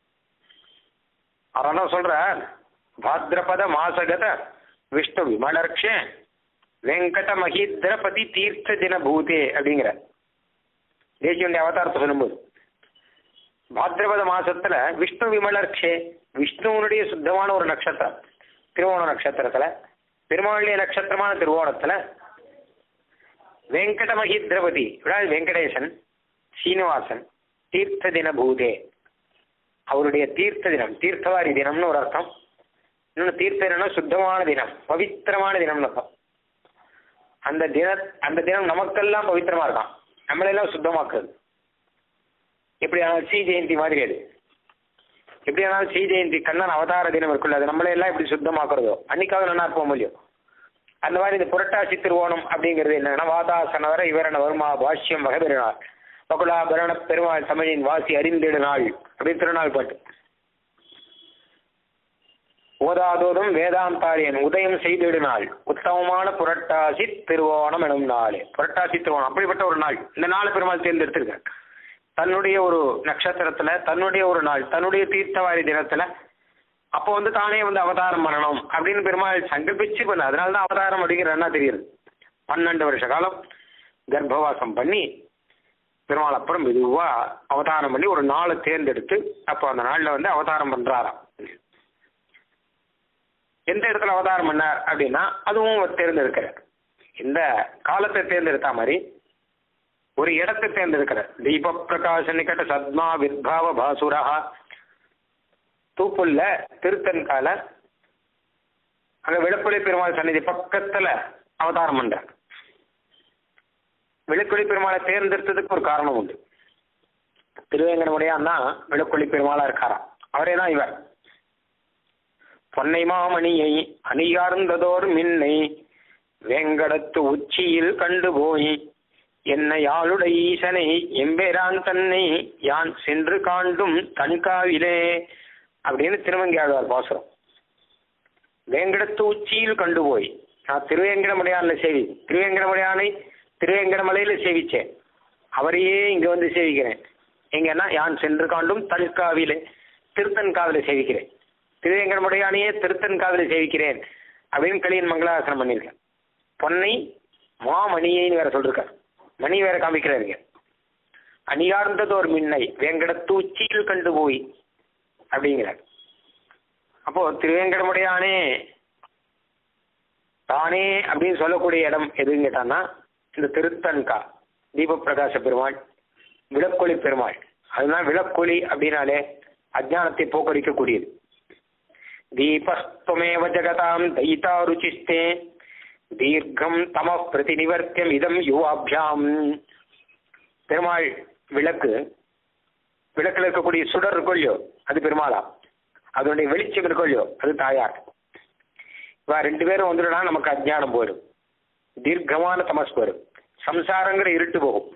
[SPEAKER 1] அவன் சொல்ற பாத்ரபத மாசகத விஷ்ணு விமலர்க்ஷ வெங்கட மகீந்திரபதி தீர்த்த தின பூதே அப்படிங்கிற தேசியனுடைய அவதாரத்தை சொல்லும்போது பாத்ரபத மாசத்துல விஷ்ணு விமலர்க்ஷே விஷ்ணுவனுடைய சுத்தமான ஒரு நட்சத்திரம் திருவோண நட்சத்திரத்துல பெருமாளுடைய நட்சத்திரமான திருவோணத்துல வெங்கட மகீந்திரபதி அதாவது வெங்கடேசன் சீனிவாசன் தீர்த்த தின பூதே அவருடைய தீர்த்த தினம் தீர்த்தவாரி தினம்னு ஒரு அர்த்தம் இன்னொன்று தீர்த்த தினம்னா சுத்தமான தினம் பவித்திரமான தினம்னு அர்த்தம் அந்த தின அந்த தினம் நமக்கெல்லாம் பவித்திரமா இருக்கான் நம்மளெல்லாம் சுத்தமாக்குறது எப்படி ஆனால் ஸ்ரீ ஜெயந்தி மாதிரி அது எப்படி ஆனாலும் ஸ்ரீ ஜெயந்தி கண்ணன் அவதார தினம் இருக்குல்ல அது நம்மளையெல்லாம் எப்படி சுத்தமாக்குறதோ அன்னைக்காவது நல்லா இருப்போம் இல்லையோ அந்த மாதிரி இந்த புரட்டாசி திருவோணம் அப்படிங்கிறது என்னன்னா வாதாசன வர இவரன வருமா பாஷ்யம் வகை பெருநாள் பகுலாபரண பெருமாள் தமிழின் வாசி அறிந்திடு நாள் அப்படின்னு திருநாள் பாட்டு ஓதாதோதும் வேதாந்தாரியன் உதயம் செய்திடு நாள் உத்தமமான புரட்டாசி திருவோணம் எனும் நாள் புரட்டாசி திருவோணம் அப்படிப்பட்ட ஒரு நாள் இந்த நாள் பெருமாள் தேர்ந்தெடுத்திருக்கார் தன்னுடைய ஒரு நட்சத்திரத்துல தன்னுடைய ஒரு நாள் தன்னுடைய தீர்த்தவாரி தினத்துல அப்போ வந்து தானே வந்து அவதாரம் பண்ணணும் அப்படின்னு பெருமாள் சங்கல்பிச்சு பண்ண அதனால தான் அவதாரம் அப்படிங்கிற என்ன தெரியுது பன்னெண்டு வருஷ காலம் கர்ப்பவாசம் பண்ணி பெருமாள் அப்புறம் மெதுவா அவதாரம் பண்ணி ஒரு நாளை தேர்ந்தெடுத்து அப்போ அந்த நாள்ல வந்து அவதாரம் பண்றாராம் எந்த இடத்துல அவதாரம் பண்ணார் அப்படின்னா அதுவும் அவர் தேர்ந்தெடுக்கிறார் இந்த காலத்தை தேர்ந்தெடுத்தா மாதிரி ஒரு இடத்தை தேர்ந்தெடுக்கிறார் தீப பிரகாச நிகட்ட சத்மா வித்பாவ பாசுரா தூப்புல்ல திருத்தன்கால அங்க விளக்குலை பெருமாள் சன்னிதி பக்கத்துல அவதாரம் பண்றார் விளக்குழி பெருமாளை தேர்ந்தெடுத்ததுக்கு ஒரு காரணம் உண்டு திருவேங்கடமுடையான் தான் விளக்குழி பெருமாளா இருக்காராம் அவரே தான் இவர் பொன்னை மாமணியை அணியார்ந்ததோர் மின்னை வேங்கடத்து உச்சியில் கண்டு போய் என்னை யாழுடைய ஈசனை எம்பேரான் தன்னை யான் சென்று காண்டும் தன்காவிலே அப்படின்னு திருமங்கியாழ்வார் பாசுரம் வேங்கடத்து உச்சியில் கண்டு போய் நான் திருவேங்கடமலையான்ல சேவி திருவேங்கடமலையானை திருவேங்கடமலையில சேவிச்சேன் அவரையே இங்க வந்து சேவிக்கிறேன் எங்கன்னா யான் சென்று காண்டும் தன்காவிலே திருத்தன்காவில சேவிக்கிறேன் திருவேங்கடமுடையானையே திருத்தன்காவில சேவிக்கிறேன் அப்படின்னு களியன் மங்களாசனம் பண்ணியிருக்கேன் பொன்னை மாமணியைன்னு வேற சொல்லிருக்கார் மணி வேற காமிக்கிறாருங்க அணியார்ந்ததோர் மின்னை வேங்கடத்து உச்சியில் கண்டு போய் அப்படிங்கிறார் அப்போ திருவேங்கடமுடையானே தானே அப்படின்னு சொல்லக்கூடிய இடம் எதுன்னு கேட்டான்னா இந்த திருத்தன்கா தீபப்பிரகாச பெருமாள் விளக்கொளி பெருமாள் அதுதான் விளக்கொளி அப்படின்னாலே அஜானத்தை போக்கடிக்கக்கூடியது தீபஸ்துமேவ ஜகதாம் தைதா ருச்சிஸ்தே தீர்க்கம் தம பிரதிநிவர்த்தியம் இதம் யுவாபியாம் பெருமாள் விளக்கு விளக்குல இருக்கக்கூடிய சுடர் இருக்கொள்ளியோ அது பெருமாளா அதனுடைய வெளிச்சம் இருக்கொள்ளியோ அது தாயார் இவா ரெண்டு பேரும் வந்துடுனா நமக்கு அஜ்ஞானம் போயிடும் தீர்க்கமான தமஸ் போயிடும் சம்சாரங்கிற இருட்டு போகும்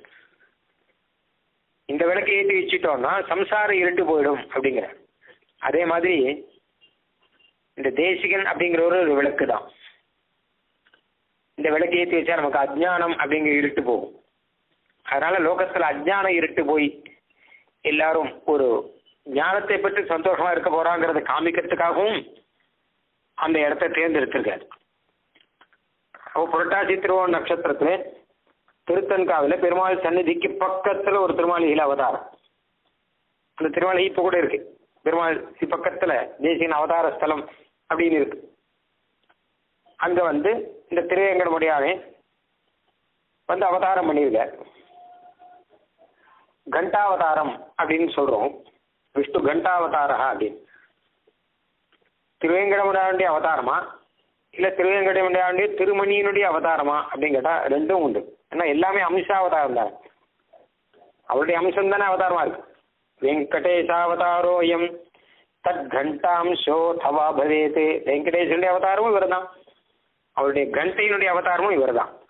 [SPEAKER 1] இந்த விளக்கை ஏற்றி வச்சுட்டோம்னா சம்சார இருட்டு போயிடும் அப்படிங்கிற அதே மாதிரி இந்த தேசிகன் அப்படிங்கிற ஒரு விளக்கு தான் இந்த விளக்கு ஏற்றி வச்சா நமக்கு அஜ்ஞானம் அப்படிங்கிற இருட்டு போகும் அதனால லோகத்துல அஜ்ஞானம் இருட்டு போய் எல்லாரும் ஒரு ஞானத்தை பற்றி சந்தோஷமா இருக்க போறாங்கிறத காமிக்கிறதுக்காகவும் அந்த இடத்தை தேர்ந்தெடுத்திருக்காரு அப்போ புரட்டாசி திருவோண நட்சத்திரத்துல திருத்தன்காவில் பெருமாள் சந்நிதிக்கு பக்கத்துல ஒரு திருமாளிகையில் அவதாரம் அந்த திருமாளிகை இப்ப கூட இருக்கு பெருமாள் பக்கத்துல தேசியன் அவதார ஸ்தலம் அப்படின்னு இருக்கு அங்க வந்து இந்த திருவேங்கடமுடியானே வந்து அவதாரம் பண்ணியிருக்கார் கண்டாவதாரம் அப்படின்னு சொல்றோம் விஷ்ணு கண்டாவதாரா அப்படின்னு திருவேங்கடமுடியாண்டிய அவதாரமா இல்ல திருவேங்கடமுடியாண்டிய திருமணியினுடைய அவதாரமா அப்படின்னு கேட்டா ரெண்டும் உண்டு ஏன்னா எல்லாமே அம்சாவதாரம் தான் அவருடைய அம்சம் தானே அவதாரமா இருக்கு வெங்கடேசாவதாரோயம் தத் கண்டாம்சோ தவா பவேத் வெங்கடேசனுடைய அவதாரமும் இவர் தான் அவருடைய கண்டையினுடைய அவதாரமும் இவர் தான்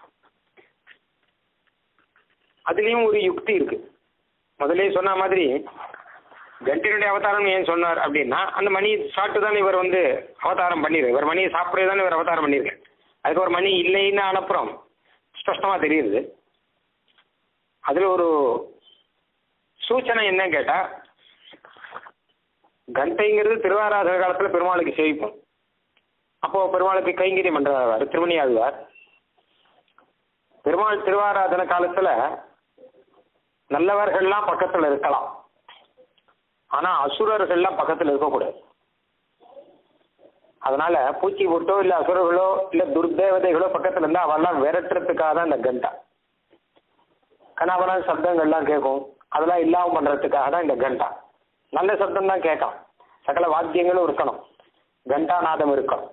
[SPEAKER 1] அதுலேயும் ஒரு யுக்தி இருக்கு முதலே சொன்ன மாதிரி கண்டினுடைய அவதாரம் ஏன் சொன்னார் அப்படின்னா அந்த மணி சாப்பிட்டு தான் இவர் வந்து அவதாரம் பண்ணிரு இவர் மணியை சாப்பிட்றது தான் இவர் அவதாரம் பண்ணியிருக்கேன் அதுக்கு ஒரு மணி இல்லைன்னு அனுப்புறோம் ஸ்பஷ்டமாக தெரியுது அதில் ஒரு சூச்சனை என்னன்னு கேட்டால் கண்டைங்கிறது திருவாராதன காலத்தில் பெருமாளுக்கு சேவிப்போம் அப்போ பெருமாளுக்கு கைங்கரியம் பண்றார் திருமணி ஆழ்வார் பெருமாள் திருவாராதன காலத்துல நல்லவர்கள்லாம் பக்கத்துல இருக்கலாம் ஆனா அசுரர்கள்லாம் பக்கத்துல இருக்கக்கூடாது அதனால பூச்சி போட்டோ இல்ல அசுரர்களோ இல்ல துர்தேவதைகளோ பக்கத்துல இருந்தா அவெல்லாம் விரட்டுறதுக்காக தான் இந்த கண்டா கனாபன சப்தங்கள்லாம் கேட்கும் அதெல்லாம் இல்லாம பண்றதுக்காக தான் இந்த கண்டா நல்ல சப்தம் தான் கேட்கும் சகல வாத்தியங்களும் இருக்கணும் கண்டாநாதம் இருக்கணும்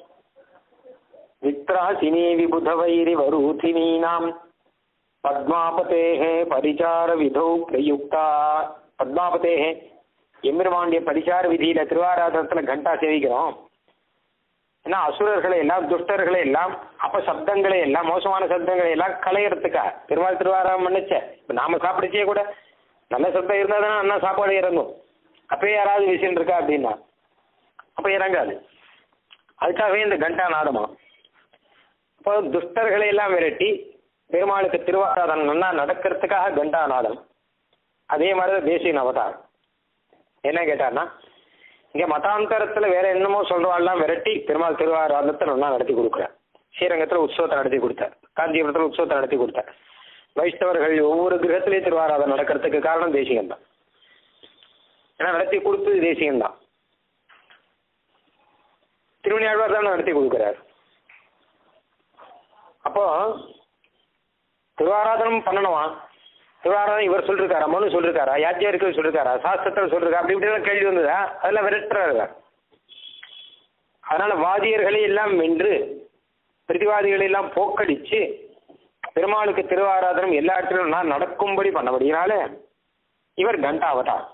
[SPEAKER 1] வித்ராசினி விபுதவைரி வரூதினீனாம் பத்மாபதேஹே பரிச்சார விதௌ பிரயுக்தா பத்மாபதேஹே எம்பெருமாண்டிய பரிசார விதியில திருவாராதனத்துல கண்டா சேவிக்கிறோம் ஏன்னா அசுரர்களை எல்லாம் துஷ்டர்களை எல்லாம் அப்ப சப்தங்களை எல்லாம் மோசமான சப்தங்களை எல்லாம் களையறதுக்கா திருவாரூர் திருவாரம் பண்ணுச்ச இப்ப நாம சாப்பிடுச்சே கூட நல்ல சப்தம் இருந்தா தானே அண்ணா சாப்பாடு இறங்கும் அப்பயே யாராவது விஷயம் இருக்கா அப்படின்னா அப்ப இறங்காது அதுக்காகவே இந்த கண்டா நாதமா இப்போ துஷ்டர்களை எல்லாம் விரட்டி பெருமாளுக்கு திருவாராதனம் நல்லா நடக்கிறதுக்காக கண்டாநாதம் அதே மாதிரி தான் தேசிய அவதாரம் என்ன கேட்டார்னா இங்கே மதாந்தரத்தில் வேற என்னமோ சொல்றவாள்லாம் விரட்டி பெருமாள் திருவாராதனத்தை நல்லா நடத்தி கொடுக்குறார் ஸ்ரீரங்கத்தில் உற்சவத்தை நடத்தி கொடுத்தார் காஞ்சிபுரத்தில் உற்சவத்தை நடத்தி கொடுத்தார் வைஷ்ணவர்கள் ஒவ்வொரு கிரகத்திலையும் திருவாராதனம் நடக்கிறதுக்கு காரணம் தேசியம் தான் ஏன்னா நடத்தி கொடுத்தது தேசியம் தான் திருமணியாழ்வார் தான் நடத்தி கொடுக்குறார் அப்போ திருவாராதனம் பண்ணணுமா திருவாராதனம் இவர் சொல்லிருக்காரா மனு சொல்லிருக்காரா யாத்தியாருக்கு சொல்லிருக்காரா சாஸ்திரத்தில் சொல்லிருக்கா அப்படி இப்படி கேள்வி வந்ததா அதெல்லாம் விரட்டுறாரு அதனால வாதியர்களை எல்லாம் வென்று பிரதிவாதிகளை எல்லாம் போக்கடிச்சு பெருமாளுக்கு திருவாராதனம் எல்லா இடத்திலும் நான் நடக்கும்படி பண்ணபடினால இவர் கண்டா அவதார்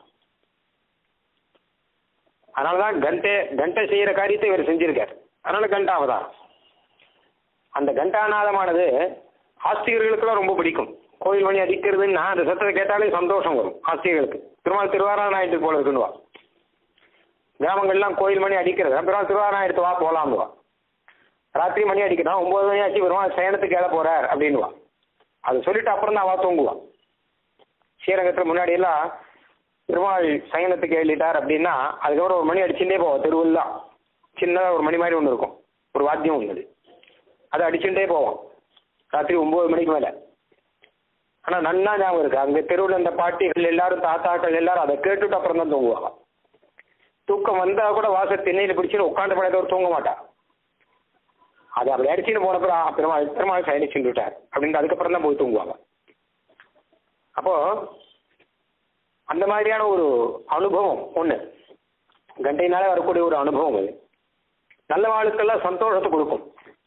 [SPEAKER 1] அதனாலதான் கண்டை கண்டை செய்யற காரியத்தை இவர் செஞ்சிருக்கார் அதனால கண்டா அவதாரம் அந்த கண்டாநாதமானது ஆஸ்திகர்களுக்கெல்லாம் ரொம்ப பிடிக்கும் கோயில் மணி அடிக்கிறதுன்னா அந்த சத்தத்தை கேட்டாலே சந்தோஷம் வரும் ஆஸ்திகர்களுக்கு திருமால் திருவாராயணத்துக்கு போல இருக்குன்னுவா கிராமங்கள்லாம் கோயில் மணி அடிக்கிறது பெருமாள் திருவாராயணத்து வா போலாம்னுவா ராத்திரி மணி அடிக்கிறான் ஒன்பது மணி ஆச்சு பெருமாள் சயனத்துக்கு ஏழ போறார் அப்படின்னுவா அது சொல்லிட்டு அப்புறம் தான் அவா தூங்குவான் ஸ்ரீரங்கத்தில் முன்னாடி எல்லாம் பெருமாள் சயனத்துக்கு எழுதிட்டார் அப்படின்னா அதுக்கப்புறம் ஒரு மணி அடிச்சுட்டே போவோம் தெருவில் தான் சின்னதாக ஒரு மணி மாதிரி ஒன்று இருக்கும் ஒரு வாத்தியம் ஒன்று அது அடிச்சுட்டே போவோம் ராத்திரி ஒம்பது மணிக்கு மேலே ஆனா நன்னா ஞாபகம் இருக்கு அங்க தெருவில் இந்த பாட்டிகள் எல்லாரும் தாத்தாக்கள் எல்லாரும் அதை கேட்டுட்டு அப்புறம் தான் தூங்குவாங்க தூக்கம் வந்தா கூட வாச திண்ணையில பிடிச்சிட்டு உட்காந்து பழையதவர் தூங்க மாட்டா அது அப்படி அடிச்சுட்டு போன பிறகு பெருமாள் பெருமாள் சயனி சென்றுட்டார் அப்படின்னு அதுக்கப்புறம் தான் போய் தூங்குவாங்க அப்போ அந்த மாதிரியான ஒரு அனுபவம் ஒண்ணு கண்டையினாலே வரக்கூடிய ஒரு அனுபவம் அது நல்ல வாழ்க்கெல்லாம் சந்தோஷத்தை கொடுக்கும்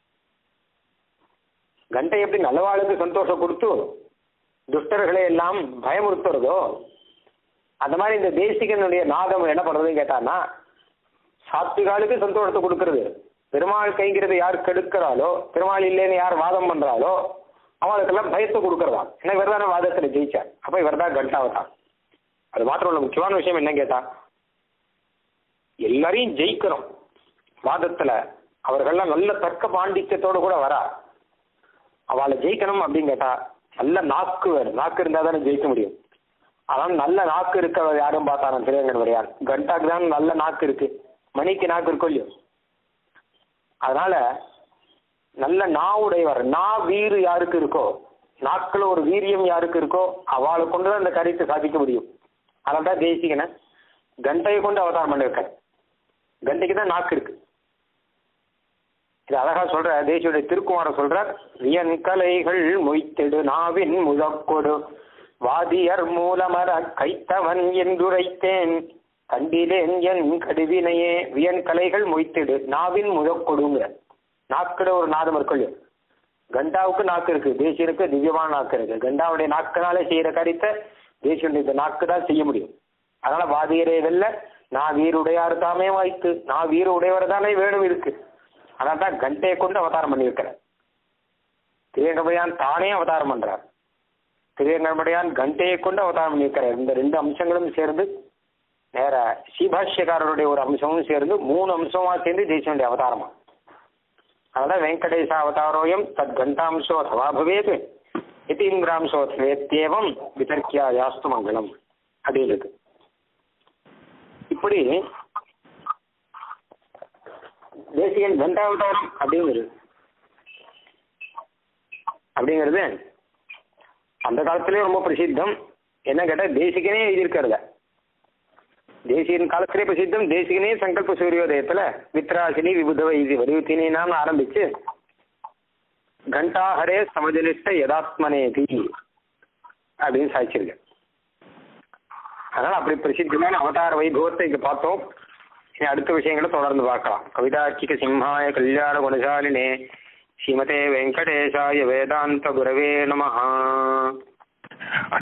[SPEAKER 1] கண்டை எப்படி நல்லவாளுக்கு சந்தோஷம் கொடுத்து துஷ்டர்களை எல்லாம் பயமுறுத்துறதோ அந்த மாதிரி இந்த தேசிகனுடைய நாதம் என்ன பண்றதுன்னு கேட்டான்னா சாத்விகாலுக்கு சந்தோஷத்தை கொடுக்கறது பெருமாள் கைங்கிறது யார் கெடுக்கிறாளோ பெருமாள் இல்லைன்னு யார் வாதம் பண்றாளோ அவளுக்கெல்லாம் பயத்தை கொடுக்கறதா ஏன்னா இவர் தானே வாதத்துல ஜெயிச்சார் அப்ப இவர் தான் கண்டாவதான் அது மாத்திரம் இல்ல முக்கியமான விஷயம் என்ன கேட்டா எல்லாரையும் ஜெயிக்கிறோம் வாதத்துல அவர்கள்லாம் நல்ல தர்க்க பாண்டித்யத்தோடு கூட வரா அவளை ஜெயிக்கணும் அப்படின்னு கேட்டா நல்ல நாக்கு வேணும் நாக்கு இருந்தா தானே ஜெயிக்க முடியும் ஆனால் நல்ல நாக்கு இருக்க யாரும் பார்த்தாராம் திரையங்கன் வரையான் கண்டாக்கு தான் நல்ல நாக்கு இருக்கு மணிக்கு நாக்கு இருக்கும் இல்லையோ அதனால நல்ல நா உடையவர் நா வீறு யாருக்கு இருக்கோ நாக்குல ஒரு வீரியம் யாருக்கு இருக்கோ அவளை கொண்டு தான் இந்த காரியத்தை சாதிக்க முடியும் அதனால தான் தேசிகனை கண்டையை கொண்டு அவதாரம் பண்ணிருக்க கண்டைக்கு தான் நாக்கு இருக்கு இது அழகா சொல்ற தேசியுடைய திருக்குமார சொல்றார் வியன் கலைகள் மொய்த்திடு நாவின் முழக்கொடு வாதியர் மூலமர கைத்தவன் என்றுரைத்தேன் கண்டிலேன் என் கடுவினையே வியன் கலைகள் மொய்த்திடு நாவின் முழக்கொடுங்க நாக்குட ஒரு நாதம் இருக்கு கண்டாவுக்கு நாக்கு இருக்கு தேசியனுக்கு திவ்யமான நாக்கு இருக்கு கண்டாவுடைய நாக்குனாலே செய்யற காரியத்தை தேசியனுடைய இந்த நாக்கு தான் செய்ய முடியும் அதனால வாதியரே வெல்ல நான் வீருடையார் தாமே வாய்த்து நான் வீர உடையவர் தானே வேணும் இருக்கு அதனால தான் கண்டையை கொண்டு அவதாரம் பண்ணியிருக்கிறேன் திருவேங்கடையான் தானே அவதாரம் பண்றார் திருவேங்கடையான் கண்டையை கொண்டு அவதாரம் பண்ணியிருக்கிறார் இந்த ரெண்டு அம்சங்களும் சேர்ந்து நேர ஸ்ரீபாஷ்யக்காரருடைய ஒரு அம்சமும் சேர்ந்து மூணு அம்சமா சேர்ந்து தேசியனுடைய அவதாரமா அதனால வெங்கடேச அவதாரோயம் தத் கண்டாம்சோ தவா பவேத் இத்தீந்திராம்சோ வேத்தியேவம் விதர்க்கியா யாஸ்து மங்களம் அப்படின்னு இருக்கு இப்படி தேசியன் கண்டாவதாரம் அப்படிங்கிறது அப்படிங்கிறது அந்த காலத்திலேயே ரொம்ப பிரசித்தம் என்ன கேட்டா தேசிகனே எழுதியிருக்கிறத தேசியன் காலத்திலே பிரசித்தம் தேசிகனே சங்கல்ப சூரியோதயத்துல வித்ராசினி விபுத வைதி வடிவத்தினான்னு ஆரம்பிச்சு கண்டாஹரே சமஜனிஷ்ட யதாத்மனேதி அப்படின்னு சாதிச்சிருக்க அதனால அப்படி பிரசித்தமான அவதார வைபவத்தை இங்க பார்த்தோம் இனி அடுத்த விஷயங்களை தொடர்ந்து பார்க்கலாம் கவிதார்க்கிக சிம்ஹாய கல்யாண குணசாலினே ஸ்ரீமதே வெங்கடேசாய வேதாந்த குரவே நமஹா